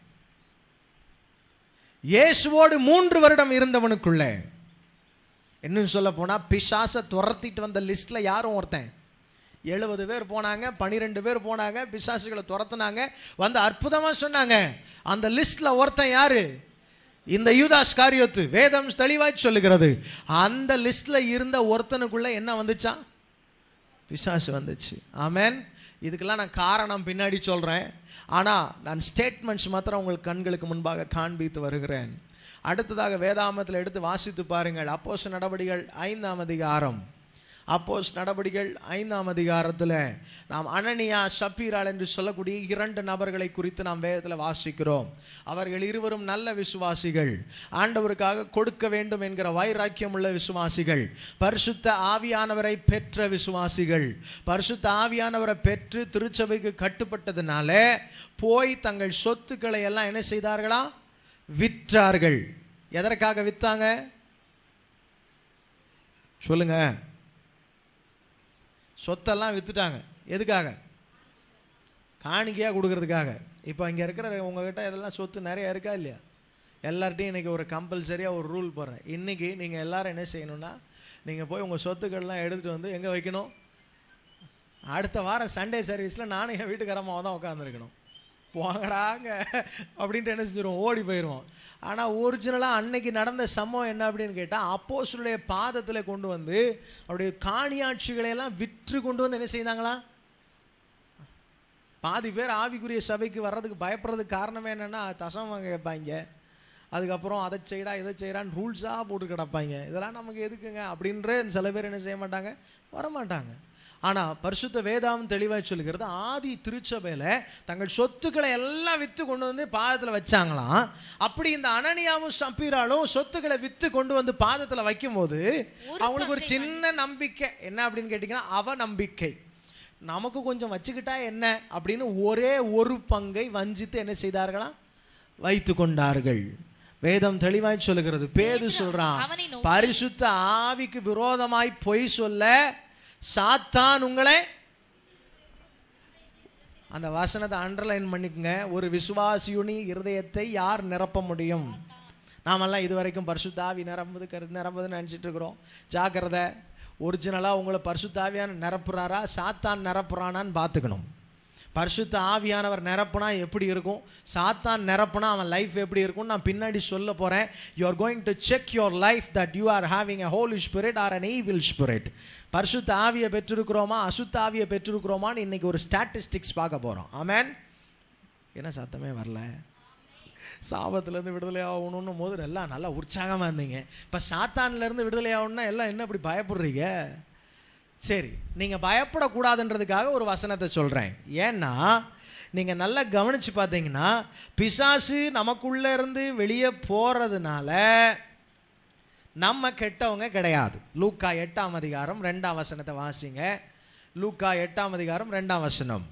இயேசுவோடு மூன்று வருடம் இருந்தவனுக்குள்ள இன்னும் சொல்ல போனா பிசாசை துரத்திட்டு வந்த லிஸ்ட்ல யாரும் ஒருத்தன் எழுபது பேர் போனாங்க பனிரெண்டு பேர் போனாங்க பிசாசுகளை துரத்துனாங்க வந்து அற்புதமா சொன்னாங்க அந்த லிஸ்ட்ல ஒருத்தன் யாரு இந்த யூதாஸ் காரியத்து வேதம் தெளிவாய் சொல்லுகிறது அந்த லிஸ்ட்ல இருந்த ஒருத்தனுக்குள்ள என்ன வந்துச்சா பிசாசு வந்துச்சு ஆமென் இதுக்கெல்லாம் நான் காரணம் பின்னாடி சொல்கிறேன் ஆனால் நான் ஸ்டேட்மெண்ட்ஸ் மாத்திரம் உங்கள் கண்களுக்கு முன்பாக காண்பித்து வருகிறேன் அடுத்ததாக வேதாமத்தில் எடுத்து வாசித்து பாருங்கள் அப்போஸ் நடவடிகள் ஐந்தாம் அதிகாரம் அப்போஸ் நடவடிகள் ஐந்தாம் அதிகாரத்தில் நாம் அனனியா சப்பீரால் என்று சொல்லக்கூடிய இரண்டு நபர்களை குறித்து நாம் வேதத்தில் வாசிக்கிறோம் அவர்கள் இருவரும் நல்ல விசுவாசிகள் ஆண்டவருக்காக கொடுக்க வேண்டும் என்கிற வைராக்கியம் உள்ள விசுவாசிகள் பரிசுத்த ஆவியானவரை பெற்ற விசுவாசிகள் பரிசுத்த ஆவியானவரை பெற்று திருச்சபைக்கு கட்டுப்பட்டதுனால போய் தங்கள் சொத்துக்களை எல்லாம் என்ன செய்தார்களா விற்றார்கள் எதற்காக வித்தாங்க சொல்லுங்க சொத்தெல்லாம் வித்துட்டாங்க எதுக்காக காணிக்கையாக கொடுக்கறதுக்காக இப்போ இங்கே இருக்கிற உங்ககிட்ட இதெல்லாம் சொத்து நிறைய இருக்கா இல்லையா எல்லார்ட்டையும் இன்றைக்கி ஒரு கம்பல்சரியாக ஒரு ரூல் போடுறேன் இன்றைக்கி நீங்கள் எல்லாரும் என்ன செய்யணும்னா நீங்கள் போய் உங்கள் சொத்துக்கள்லாம் எடுத்துகிட்டு வந்து எங்கே வைக்கணும் அடுத்த வாரம் சண்டே சர்வீஸில் நானும் என் வீட்டுக்காரமாக தான் உட்காந்துருக்கணும் போங்கடாங்க அப்படின்ட்டு என்ன செஞ்சிருவோம் ஓடி போயிடுவோம் ஆனால் ஒரிஜினலாக அன்னைக்கு நடந்த சம்பவம் என்ன அப்படின்னு கேட்டால் அப்போஸ்தலருடைய பாதத்தில் கொண்டு வந்து அவருடைய காணியாட்சிகளை எல்லாம் விற்று கொண்டு வந்து என்ன செய்தாங்களா பாதி பேர் ஆவிக்குரிய சபைக்கு வர்றதுக்கு பயப்படுறதுக்கு காரணமே என்னென்னா தசம் வாங்க கேட்பாங்க அதுக்கப்புறம் அதை செய்யடா இதை செய்யறான்னு ரூல்ஸாக போட்டு கிடப்பாங்க இதெல்லாம் நமக்கு எதுக்குங்க அப்படின்ற சில பேர் என்ன செய்ய மாட்டாங்க வரமாட்டாங்க ஆனால் பரிசுத்த வேதாம் தெளிவாக சொல்லுகிறது ஆதி திருச்சபையில் தங்கள் சொத்துக்களை எல்லாம் விற்று கொண்டு வந்து பாதத்தில் வச்சாங்களாம் அப்படி இந்த அனனியாவும் சப்பீராலும் சொத்துக்களை விற்று கொண்டு வந்து பாதத்தில் வைக்கும்போது ஒரு அவங்களுக்கு ஒரு பங்கை சின்ன நம்பிக்கை என்ன அப்படின்னு கேட்டிங்கன்னா அவ நம்பிக்கை நமக்கு கொஞ்சம் வச்சுக்கிட்டா என்ன அப்படின்னு ஒரே ஒரு பங்கை வஞ்சித்து என்ன செய்தார்களாம் வைத்து கொண்டார்கள் வேதம் தெளிவாய் சொல்லுகிறது பேது சொல்றான் அவனை நோக்கி, பரிசுத்த ஆவிக்கு விரோதமாய் பொய் சொல்ல சாத்தான் உங்களை அந்த வசனத்தை அண்டர்லைன் பண்ணிக்கங்க ஒரு விசுவாசியுனி இருதயத்தை யார் நிரப்ப முடியும் நாமெல்லாம் இது வரைக்கும் பரிசுத்தாவி நிரம்புது கரு நிரம்புதுன்னு நினச்சிட்டு இருக்கிறோம் ஜாக்கிரதை ஒரிஜினலாக உங்களை பரிசுத்தாவியான நிரப்புறாரா சாத்தான் நிரப்புறானான்னு பார்த்துக்கணும் பரிசுத்த ஆவியானவர் நிரப்புனா எப்படி இருக்கும் சாத்தான் நிரப்புனா அவன் லைஃப் எப்படி இருக்கும் நான் பின்னாடி சொல்ல போகிறேன் you are going to check your life that you are having a holy spirit or an evil spirit பரிசுத்த ஆவியை பெற்றிருக்கிறோமா அசுத்த ஆவியை பெற்றிருக்கிறோமான்னு இன்னைக்கு ஒரு ஸ்டாட்டிஸ்டிக்ஸ் பார்க்க போகிறோம் ஆமேன் என்ன சத்தமே வரல சாபத்துலேருந்து விடுதலை ஆகணும்னு போது எல்லாம் நல்லா உற்சாகமாக இருந்தீங்க இப்போ சாத்தான்லேருந்து விடுதலை ஆகணும்னா எல்லாம் என்ன இப்படி பயப்படுறீங்க சரி நீங்கள் பயப்படக்கூடாதுன்றதுக்காக ஒரு வசனத்தை சொல்கிறேன் ஏன்னா நீங்கள் நல்லா கவனித்து பார்த்தீங்கன்னா பிசாசு நமக்குள்ளே இருந்து வெளியே போகிறதுனால நம்ம கெட்டவங்க கிடையாது லூக்கா எட்டாம் அதிகாரம் ரெண்டாம் வசனத்தை வாசிங்க லூக்கா எட்டாம் அதிகாரம் ரெண்டாம் வசனம்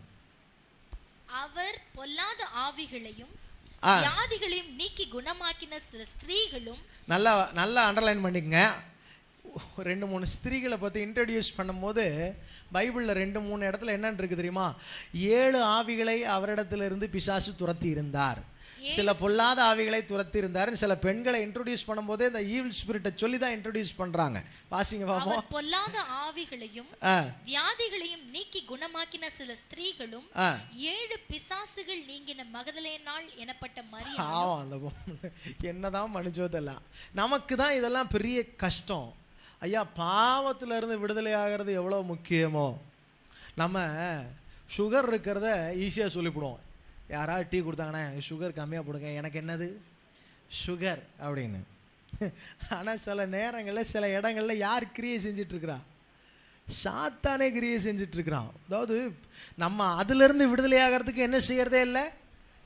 அவர் பொல்லாத ஆவிகளையும் ஆ. வியாதிகளையும் நீக்கி குணமாக்கின சில ஸ்திரீகளும் நல்லா நல்லா அண்டர்லைன் பண்ணிக்கங்க ரெண்டு மூணு ஸ்திரீகளை பற்றி இன்ட்ரடியூஸ் பண்ணும்போது பைபிளில் ரெண்டு மூணு இடத்துல என்னன்னு இருக்கு தெரியுமா ஏழு ஆவிகளை அவரிடத்திலிருந்து பிசாசு துரத்தி இருந்தார் சில பொல்லாத ஆவிகளை துரத்தி இருந்தார் சில பெண்களை இன்ட்ரடியூஸ் பண்ணும்போதே இந்த ஈவில் ஸ்பிரிட்டை சொல்லி தான் இன்ட்ரடியூஸ் பண்ணுறாங்க வாசிங்க பாப்போம் அவர் பொல்லாத ஆவிகளையும் ஆ வியாதிகளையும் நீக்கி குணமாக்கின சில ஸ்திரீகளும் ஆ ஏழு பிசாசுகள் நீங்கின மகதலேனாள் எனப்பட்ட மரியா பாவம் அந்த பொண்ணு என்னதான் மனுஜோதெல்லாம் நமக்கு தான் இதெல்லாம் பெரிய கஷ்டம் ஐயா பாவத்துல இருந்து விடுதலை ஆகிறது எவ்வளோ முக்கியமோ நம்ம சுகர் இருக்கிறத ஈஸியாக சொல்லிவிடுவோம் யாராவது டீ கொடுத்தாங்கன்னா எனக்கு சுகர் கம்மியாக போடுங்க எனக்கு என்னது சுகர் அப்படின்னு ஆனால் சில நேரங்களில் சில இடங்கள்ல யார் கிரியை செஞ்சுட்டு இருக்கிறா சாத்தானே கிரியை செஞ்சுட்டு இருக்கிறான் அதாவது நம்ம அதிலிருந்து விடுதலை ஆகிறதுக்கு என்ன செய்யறதே இல்லை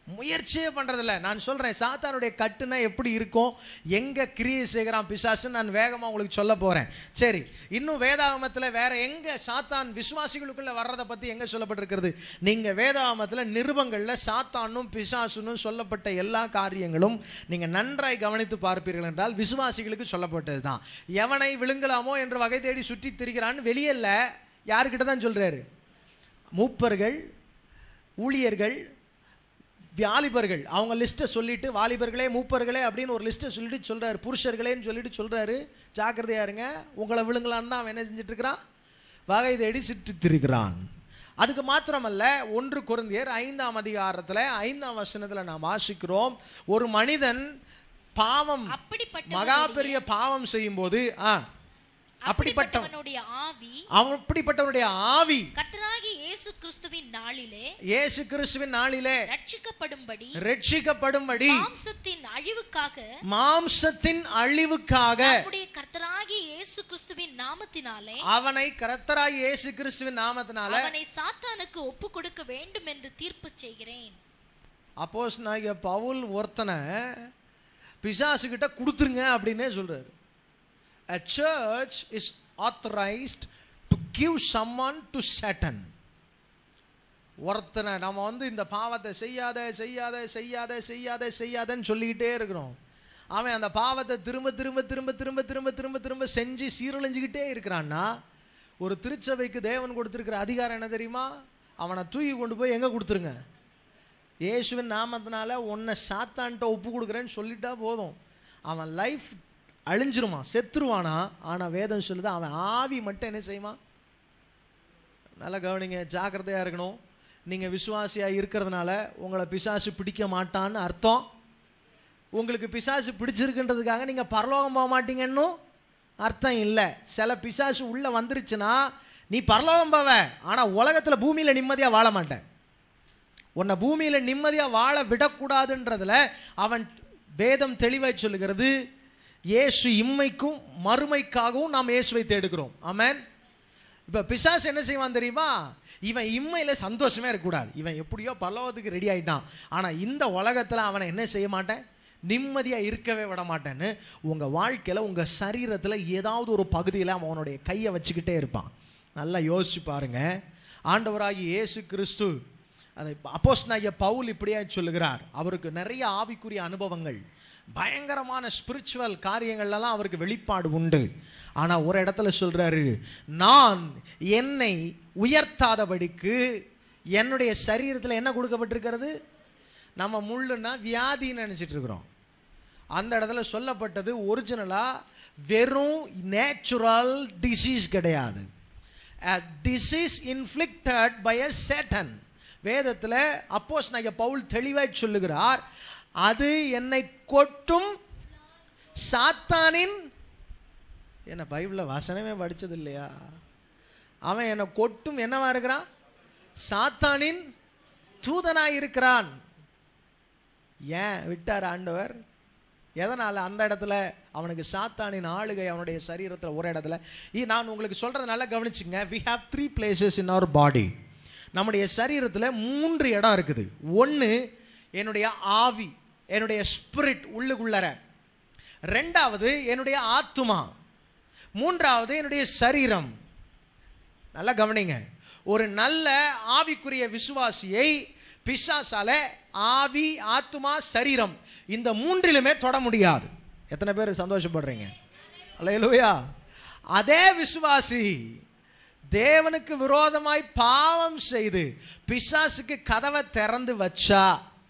முயற்சியே பண்றதில்ல நான் சொல்றேன் சாத்தானுடைய கட்டுனா எப்படி இருக்கும் எங்க கிரியை செய்கிறான் பிசாசுன்னு நான் வேகமா உங்களுக்கு சொல்ல போறேன் சரி இன்னும் வேதாகமத்துல வேற எங்க சாத்தான் விசுவாசிகளுக்குள்ள வர்றதை பத்தி எங்க சொல்லப்பட்டிருக்கிறது நீங்க வேதாகமத்துல நிருபங்கள்ல சாத்தானும் பிசாசுனும் சொல்லப்பட்ட எல்லா காரியங்களும் நீங்க நன்றாய் கவனித்து பார்ப்பீர்கள் என்றால் விசுவாசிகளுக்கு சொல்லப்பட்டதுதான் எவனை விழுங்கலாமோ என்று வகை தேடி சுற்றி திரிகிறான்னு வெளியே இல்ல யாருக்கிட்ட தான் சொல்றாரு மூப்பர்கள் ஊழியர்கள் வாலிபர்கள் அவங்க லிஸ்ட்டை சொல்லிட்டு வாலிபர்களே மூப்பர்களே அப்படின்னு ஒரு லிஸ்ட்டை சொல்லிட்டு சொல்றாரு புருஷர்களேன்னு சொல்லிட்டு சொல்றாரு ஜாக்கிரதையா இருங்க உங்களை விழுங்கலான்னு தான் அவன் என்ன செஞ்சுட்டு இருக்கிறான் வகை தேடி சுற்றித்திருக்கிறான் அதுக்கு மாத்திரமல்ல ஒன்று குருந்தியர் ஐந்தாம் அதிகாரத்தில் ஐந்தாம் வசனத்தில் நாம் வாசிக்கிறோம் ஒரு மனிதன் பாவம் அப்படிப்பட்ட மகா பெரிய பாவம் செய்யும்போது ஆ அப்படிப்பட்ட அப்படிப்பட்டவனுடைய ஆவி அவன் அப்படிப்பட்டவனுடைய ஆவி கர்த்தராகி இயேசு கிறிஸ்துவின் நாளிலே இயேசு கிறிஸ்துவின் நாளிலே ரட்சிக்கப்படும்படி ரட்சிக்கப்படும்படி மாம்சத்தின் அழிவுக்காக மாம்சத்தின் அழிவுக்காக நம்முடைய கர்த்தராகி இயேசு கிறிஸ்துவின் நாமத்தினாலே அவனை கர்த்தராய் இயேசு கிறிஸ்துவின் நாமத்தினால அவனை சாத்தானுக்கு ஒப்பு கொடுக்க வேண்டும் என்று தீர்ப்பு செய்கிறேன் அப்போஸ் நாய பவுல் ஒருத்தனை பிசாசுகிட்ட கொடுத்துருங்க அப்படின்னே சொல்றாரு a church is authorized to give someone to satan ஒருத்தனை நம்ம வந்து இந்த பாவத்தை செய்யாத செய்யாத செய்யாத செய்யாத செய்யாதன்னு சொல்லிக்கிட்டே இருக்கிறோம் அவன் அந்த பாவத்தை திரும்ப திரும்ப திரும்ப திரும்ப திரும்ப திரும்ப திரும்ப செஞ்சு சீரழிஞ்சுக்கிட்டே இருக்கிறான்னா ஒரு திருச்சபைக்கு தேவன் கொடுத்துருக்கிற அதிகாரம் என்ன தெரியுமா அவனை தூக்கி கொண்டு போய் எங்கே கொடுத்துருங்க இயேசுவின் நாமத்தினால உன்னை சாத்தான்ட்ட ஒப்பு கொடுக்குறேன்னு சொல்லிட்டா போதும் அவன் லைஃப் அழிஞ்சிருமா செத்துருவானா ஆனால் வேதம் சொல்லுது அவன் ஆவி மட்டும் என்ன செய்வான் நல்லா கவனிங்க ஜாக்கிரதையாக இருக்கணும் நீங்கள் விசுவாசியாக இருக்கிறதுனால உங்களை பிசாசு பிடிக்க மாட்டான்னு அர்த்தம் உங்களுக்கு பிசாசு பிடிச்சிருக்குன்றதுக்காக நீங்கள் பரலோகம் போக மாட்டீங்கன்னு அர்த்தம் இல்லை சில பிசாசு உள்ளே வந்துருச்சுன்னா நீ பரலோகம் போவ ஆனால் உலகத்தில் பூமியில் நிம்மதியாக வாழ மாட்டேன் உன்னை பூமியில் நிம்மதியாக வாழ விடக்கூடாதுன்றதுல அவன் வேதம் தெளிவாய் சொல்லுகிறது இயேசு இம்மைக்கும் மறுமைக்காகவும் நாம் இயேசுவை தேடுகிறோம் ஆமென் இப்போ பிசாசு என்ன செய்வான் தெரியுமா இவன் இம்மையில் சந்தோஷமே இருக்கக்கூடாது இவன் எப்படியோ பல்லவத்துக்கு ரெடி ஆயிட்டான் ஆனால் இந்த உலகத்தில் அவனை என்ன செய்ய மாட்டேன் நிம்மதியாக இருக்கவே விட மாட்டேன்னு உங்கள் வாழ்க்கையில் உங்கள் சரீரத்தில் ஏதாவது ஒரு பகுதியில் அவன் அவனுடைய கையை வச்சுக்கிட்டே இருப்பான் நல்லா யோசிச்சு பாருங்க ஆண்டவராகி இயேசு கிறிஸ்து அதை அப்போஸ் பவுல் இப்படியே சொல்லுகிறார் அவருக்கு நிறைய ஆவிக்குரிய அனுபவங்கள் பயங்கரமான ஸ்பிரிச்சுவல் காரியங்கள்லாம் அவருக்கு வெளிப்பாடு உண்டு ஆனால் ஒரு இடத்துல சொல்றாரு நான் என்னை உயர்த்தாதபடிக்கு என்னுடைய சரீரத்தில் என்ன கொடுக்கப்பட்டிருக்கிறது நம்ம முள்ளுன்னா வியாதின்னு நினச்சிட்டு இருக்கிறோம் அந்த இடத்துல சொல்லப்பட்டது ஒரிஜினலாக வெறும் நேச்சுரல் டிசீஸ் கிடையாது disease inflicted by a Satan வேதத்தில் அப்போஸ் நான் பவுல் தெளிவாய் சொல்லுகிறார் அது என்னை கொட்டும் சாத்தானின் என்ன பைபிளில் வசனமே படிச்சது இல்லையா அவன் என்னை கொட்டும் என்னவா இருக்கிறான் சாத்தானின் தூதனாய் இருக்கிறான் ஏன் விட்டார் ஆண்டவர் எதனால் அந்த இடத்துல அவனுக்கு சாத்தானின் ஆளுகை அவனுடைய சரீரத்தில் ஒரு இடத்துல இ- நான் உங்களுக்கு சொல்கிறத நல்லா கவனிச்சுங்க we have three places in our body நம்முடைய சரீரத்தில் மூன்று இடம் இருக்குது ஒன்று என்னுடைய ஆவி என்னுடைய ஸ்பிரிட் உள்ளுக்குள்ளற ரெண்டாவது என்னுடைய ஆத்துமா மூன்றாவது என்னுடைய சரீரம் நல்லா கவனிங்க ஒரு நல்ல ஆவிக்குரிய விசுவாசியை பிசாசால ஆவி ஆத்துமா சரீரம் இந்த மூன்றிலுமே தொட முடியாது எத்தனை பேர் சந்தோஷப்படுறீங்க அல்லையா அதே விசுவாசி தேவனுக்கு விரோதமாய் பாவம் செய்து பிசாசுக்கு கதவை திறந்து வச்சா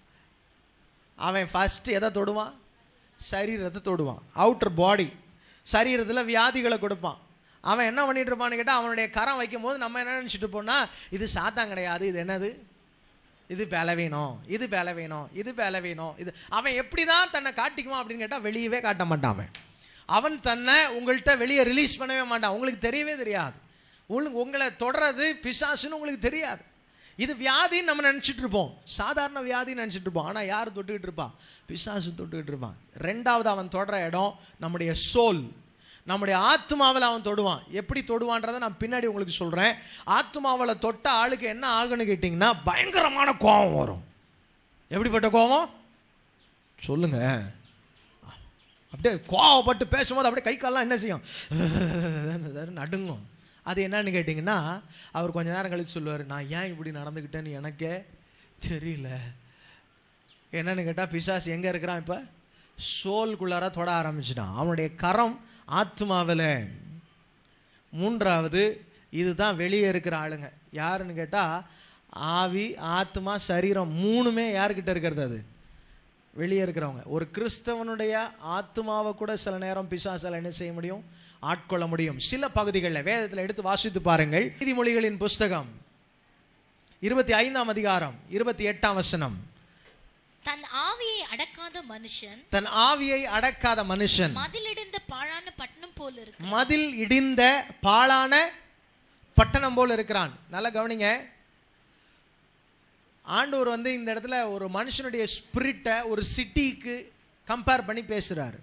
அவன் ஃபர்ஸ்ட் எதை தொடுவான் சரீரத்தை தொடுவான் அவுட்டர் பாடி சரீரத்தில் வியாதிகளை கொடுப்பான் அவன் என்ன பண்ணிட்டு இருப்பான்னு கேட்டால் அவனுடைய கரம் வைக்கும் போது நம்ம என்ன நினச்சிட்டு போனா இது சாத்தான் கிடையாது இது என்னது இது பலவீனம் இது பலவீனம் இது பலவீனம் இது அவன் எப்படி தான் தன்னை காட்டிக்குவான் அப்படின்னு கேட்டால் வெளியவே காட்ட மாட்டான் அவன் அவன் தன்னை உங்கள்கிட்ட வெளியே ரிலீஸ் பண்ணவே மாட்டான் உங்களுக்கு தெரியவே தெரியாது உங்களுக்கு உங்களை தொடறது பிசாசுன்னு உங்களுக்கு தெரியாது இது வியாதின்னு நம்ம நினச்சிட்டு இருப்போம் சாதாரண வியாதின்னு நினச்சிட்டு இருப்போம் ஆனால் யார் தொட்டுக்கிட்டு இருப்பா பிசாசு தொட்டுக்கிட்டு இருப்பான் ரெண்டாவது அவன் தொடர இடம் நம்முடைய சோல் நம்முடைய ஆத்மாவில் அவன் தொடுவான் எப்படி தொடுவான்றதை நான் பின்னாடி உங்களுக்கு சொல்கிறேன் ஆத்மாவில் தொட்ட ஆளுக்கு என்ன ஆகுன்னு கேட்டிங்கன்னா பயங்கரமான கோபம் வரும் எப்படிப்பட்ட கோபம் சொல்லுங்க அப்படியே கோவப்பட்டு பேசும்போது அப்படியே கை கால்லாம் என்ன செய்யும் நடுங்கும் அது என்னன்னு கேட்டிங்கன்னா அவர் கொஞ்ச நேரம் கழிச்சு சொல்லுவார் நான் ஏன் இப்படி நடந்துக்கிட்டேன்னு எனக்கே தெரியல என்னன்னு கேட்டால் பிசாசு எங்கே இருக்கிறான் இப்போ சோல்குள்ளார தொட ஆரம்பிச்சிட்டான் அவனுடைய கரம் ஆத்மாவில் மூன்றாவது இதுதான் வெளியே இருக்கிற ஆளுங்க யாருன்னு கேட்டால் ஆவி ஆத்மா சரீரம் மூணுமே யார்கிட்ட இருக்கிறது அது வெளியே இருக்கிறவங்க ஒரு கிறிஸ்தவனுடைய ஆத்மாவை கூட சில நேரம் பிசாசால் என்ன செய்ய முடியும் ஆட்கொள்ள முடியும் சில பகுதிகளில் வேதத்தில் எடுத்து வாசித்து பாருங்கள் நீதிமொழிகளின் புஸ்தகம் இருபத்தி ஐந்தாம் அதிகாரம் இருபத்தி எட்டாம் வசனம் தன் ஆவியை அடக்காத மனுஷன் தன் ஆவியை அடக்காத மனுஷன் மதிலிடிந்த பாழான பட்டணம் போல இருக்கு மதில் இடிந்த பாழான பட்டணம் போல் இருக்கிறான் நல்லா கவனிங்க ஆண்டவர் வந்து இந்த இடத்துல ஒரு மனுஷனுடைய ஸ்பிரிட்டை ஒரு சிட்டிக்கு கம்பேர் பண்ணி பேசுறாரு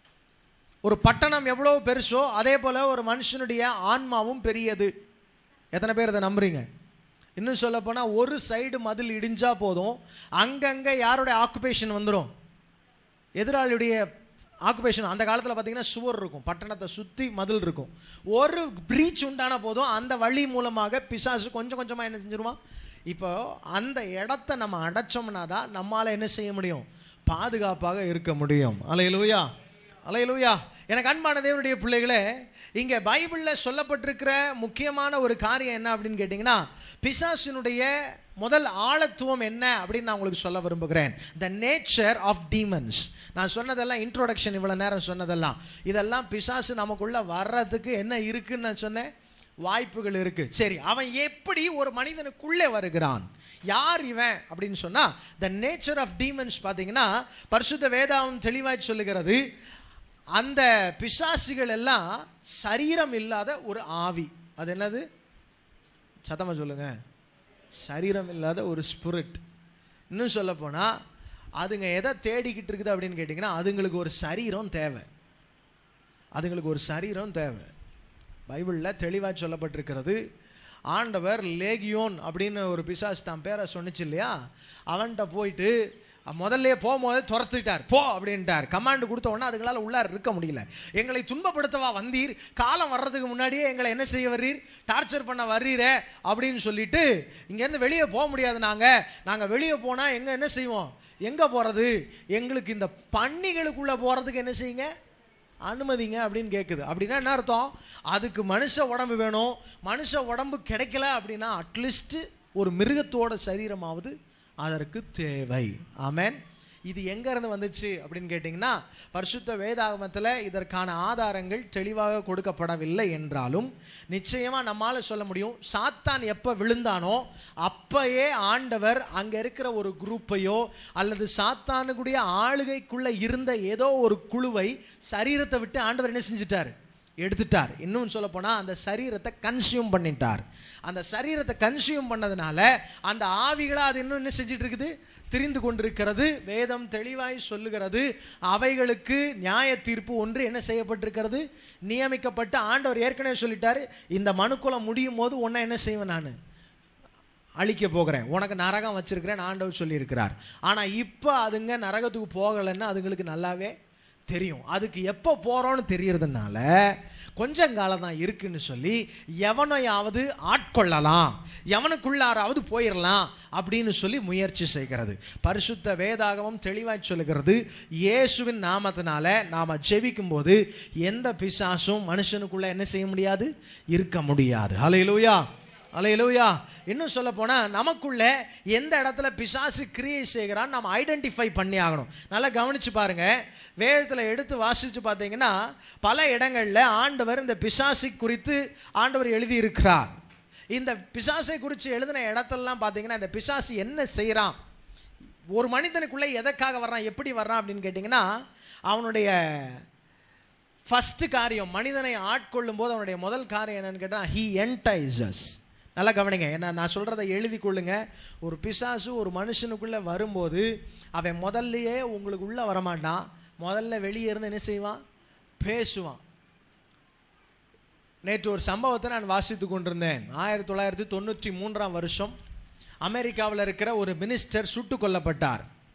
ஒரு பட்டணம் எவ்வளோ பெருசோ அதே போல ஒரு மனுஷனுடைய ஆன்மாவும் பெரியது எத்தனை பேர் இதை நம்புறீங்க இன்னும் சொல்ல போனால் ஒரு சைடு மதில் இடிஞ்சா போதும் அங்கங்கே யாருடைய ஆக்குபேஷன் வந்துடும் எதிராளியுடைய ஆக்குபேஷன் அந்த காலத்தில் பார்த்தீங்கன்னா சுவர் இருக்கும் பட்டணத்தை சுற்றி மதில் இருக்கும் ஒரு பிரீச் உண்டான போதும் அந்த வழி மூலமாக பிசாசு கொஞ்சம் கொஞ்சமாக என்ன செஞ்சிருவான் இப்போ அந்த இடத்த நம்ம அடைச்சோம்னா தான் நம்மால் என்ன செய்ய முடியும் பாதுகாப்பாக இருக்க முடியும் அலையலூயா அலையலூயா எனக்கு அன்பான தேவனுடைய பிள்ளைகளே இங்கே பைபிளில் சொல்லப்பட்டிருக்கிற முக்கியமான ஒரு காரியம் என்ன அப்படின்னு கேட்டிங்கன்னா பிசாசினுடைய முதல் ஆழத்துவம் என்ன அப்படின்னு நான் உங்களுக்கு சொல்ல விரும்புகிறேன் த நேச்சர் ஆஃப் டீமன்ஸ் நான் சொன்னதெல்லாம் இன்ட்ரோடக்ஷன் இவ்வளோ நேரம் சொன்னதெல்லாம் இதெல்லாம் பிசாசு நமக்குள்ள வர்றதுக்கு என்ன இருக்குன்னு நான் சொன்னேன் வாய்ப்புகள் இருக்கு சரி அவன் எப்படி ஒரு மனிதனுக்குள்ளே வருகிறான் யார் இவன் அப்படின்னு சொன்னா த நேச்சர் ஆஃப் டீமன்ஸ் பார்த்தீங்கன்னா பரிசுத்த வேதாவும் தெளிவாய் சொல்லுகிறது அந்த பிசாசுகள் எல்லாம் சரீரம் இல்லாத ஒரு ஆவி அது என்னது சத்தமா சொல்லுங்க சரீரம் இல்லாத ஒரு ஸ்பிரிட் இன்னும் சொல்ல போனா அதுங்க எதை தேடிக்கிட்டு இருக்குது அப்படின்னு கேட்டிங்கன்னா அதுங்களுக்கு ஒரு சரீரம் தேவை அதுங்களுக்கு ஒரு சரீரம் தேவை பைபிளில் தெளிவாக சொல்லப்பட்டிருக்கிறது ஆண்டவர் லேகியோன் அப்படின்னு ஒரு பிசாஸ் தான் பேரை சொன்னிச்சு இல்லையா அவன்கிட்ட போயிட்டு முதல்ல போகும்போது துரத்துட்டார் போ அப்படின்ட்டார் கமாண்டு கொடுத்த உடனே அதுங்களால் உள்ளார் இருக்க முடியல எங்களை துன்பப்படுத்தவா வந்தீர் காலம் வர்றதுக்கு முன்னாடியே எங்களை என்ன செய்ய வர்றீர் டார்ச்சர் பண்ண வர்றீரே அப்படின்னு சொல்லிட்டு இங்கேருந்து வெளியே போக முடியாது நாங்கள் நாங்கள் வெளியே போனால் எங்கே என்ன செய்வோம் எங்கே போகிறது எங்களுக்கு இந்த பன்னிகளுக்குள்ளே போகிறதுக்கு என்ன செய்யுங்க அனுமதிங்க அப்படின்னு கேட்குது அப்படின்னா என்ன அர்த்தம் அதுக்கு மனுஷ உடம்பு வேணும் மனுஷ உடம்பு கிடைக்கல அப்படின்னா அட்லீஸ்ட் ஒரு மிருகத்தோட சரீரமாவது அதற்கு தேவை ஆமென் இது எங்கேருந்து வந்துச்சு அப்படின்னு கேட்டிங்கன்னா பரிசுத்த வேதாகமத்தில் இதற்கான ஆதாரங்கள் தெளிவாக கொடுக்கப்படவில்லை என்றாலும் நிச்சயமாக நம்மால் சொல்ல முடியும் சாத்தான் எப்போ விழுந்தானோ அப்பயே ஆண்டவர் அங்கே இருக்கிற ஒரு குரூப்பையோ அல்லது சாத்தானுக்குடைய ஆளுகைக்குள்ளே இருந்த ஏதோ ஒரு குழுவை சரீரத்தை விட்டு ஆண்டவர் என்ன செஞ்சிட்டார் எடுத்துட்டார் இன்னும் சொல்ல போனால் அந்த சரீரத்தை கன்சியூம் பண்ணிட்டார் அந்த சரீரத்தை கன்சியூம் பண்ணதுனால அந்த ஆவிகளை அது இன்னும் என்ன செஞ்சிட்டு இருக்குது திரிந்து கொண்டிருக்கிறது வேதம் தெளிவாய் சொல்லுகிறது அவைகளுக்கு நியாய தீர்ப்பு ஒன்று என்ன செய்யப்பட்டிருக்கிறது நியமிக்கப்பட்டு ஆண்டவர் ஏற்கனவே சொல்லிட்டாரு இந்த மனுக்குலம் முடியும் போது உன்னை என்ன செய்வேன் நான் அழிக்க போகிறேன் உனக்கு நரகம் வச்சிருக்கிறேன் ஆண்டவர் சொல்லியிருக்கிறார் ஆனால் இப்போ அதுங்க நரகத்துக்கு போகலைன்னு அதுங்களுக்கு நல்லாவே தெரியும் அதுக்கு எப்போ போகிறோன்னு தெரியறதுனால கொஞ்சம் காலம் தான் இருக்குன்னு சொல்லி எவனையாவது ஆட்கொள்ளலாம் எவனுக்குள்ளாராவது போயிடலாம் அப்படின்னு சொல்லி முயற்சி செய்கிறது பரிசுத்த வேதாகமம் தெளிவாய் சொல்லுகிறது இயேசுவின் நாமத்தினால நாம் ஜெபிக்கும் போது எந்த பிசாசும் மனுஷனுக்குள்ள என்ன செய்ய முடியாது இருக்க முடியாது ஹalleluya அலையலூயா இன்னும் சொல்ல போனால் நமக்குள்ள எந்த இடத்துல பிசாசு கிரியை செய்கிறான்னு நம்ம ஐடென்டிஃபை பண்ணி ஆகணும் நல்லா கவனிச்சு பாருங்க வேதத்தில் எடுத்து வாசித்து பார்த்தீங்கன்னா பல இடங்களில் ஆண்டவர் இந்த பிசாசு குறித்து ஆண்டவர் எழுதியிருக்கிறார் இந்த பிசாசை குறித்து எழுதின இடத்தெல்லாம் பார்த்தீங்கன்னா இந்த பிசாசு என்ன செய்கிறான் ஒரு மனிதனுக்குள்ளே எதற்காக வர்றான் எப்படி வர்றான் அப்படின்னு கேட்டிங்கன்னா அவனுடைய ஃபஸ்ட்டு காரியம் மனிதனை ஆட்கொள்ளும் போது அவனுடைய முதல் காரியம் என்னன்னு கேட்டால் ஹீ என்டைசஸ் நல்லா கவனிங்க என்ன நான் சொல்கிறத எழுதி கொள்ளுங்க ஒரு பிசாசு ஒரு மனுஷனுக்குள்ளே வரும்போது அவன் முதல்லையே உங்களுக்கு உள்ளே வரமாட்டான் முதல்ல வெளியே இருந்து என்ன செய்வான் பேசுவான் நேற்று ஒரு சம்பவத்தை நான் வாசித்து கொண்டிருந்தேன் ஆயிரத்தி தொள்ளாயிரத்தி தொண்ணூற்றி மூன்றாம் வருஷம் அமெரிக்காவில் இருக்கிற ஒரு மினிஸ்டர் சுட்டு கொல்லப்பட்டார்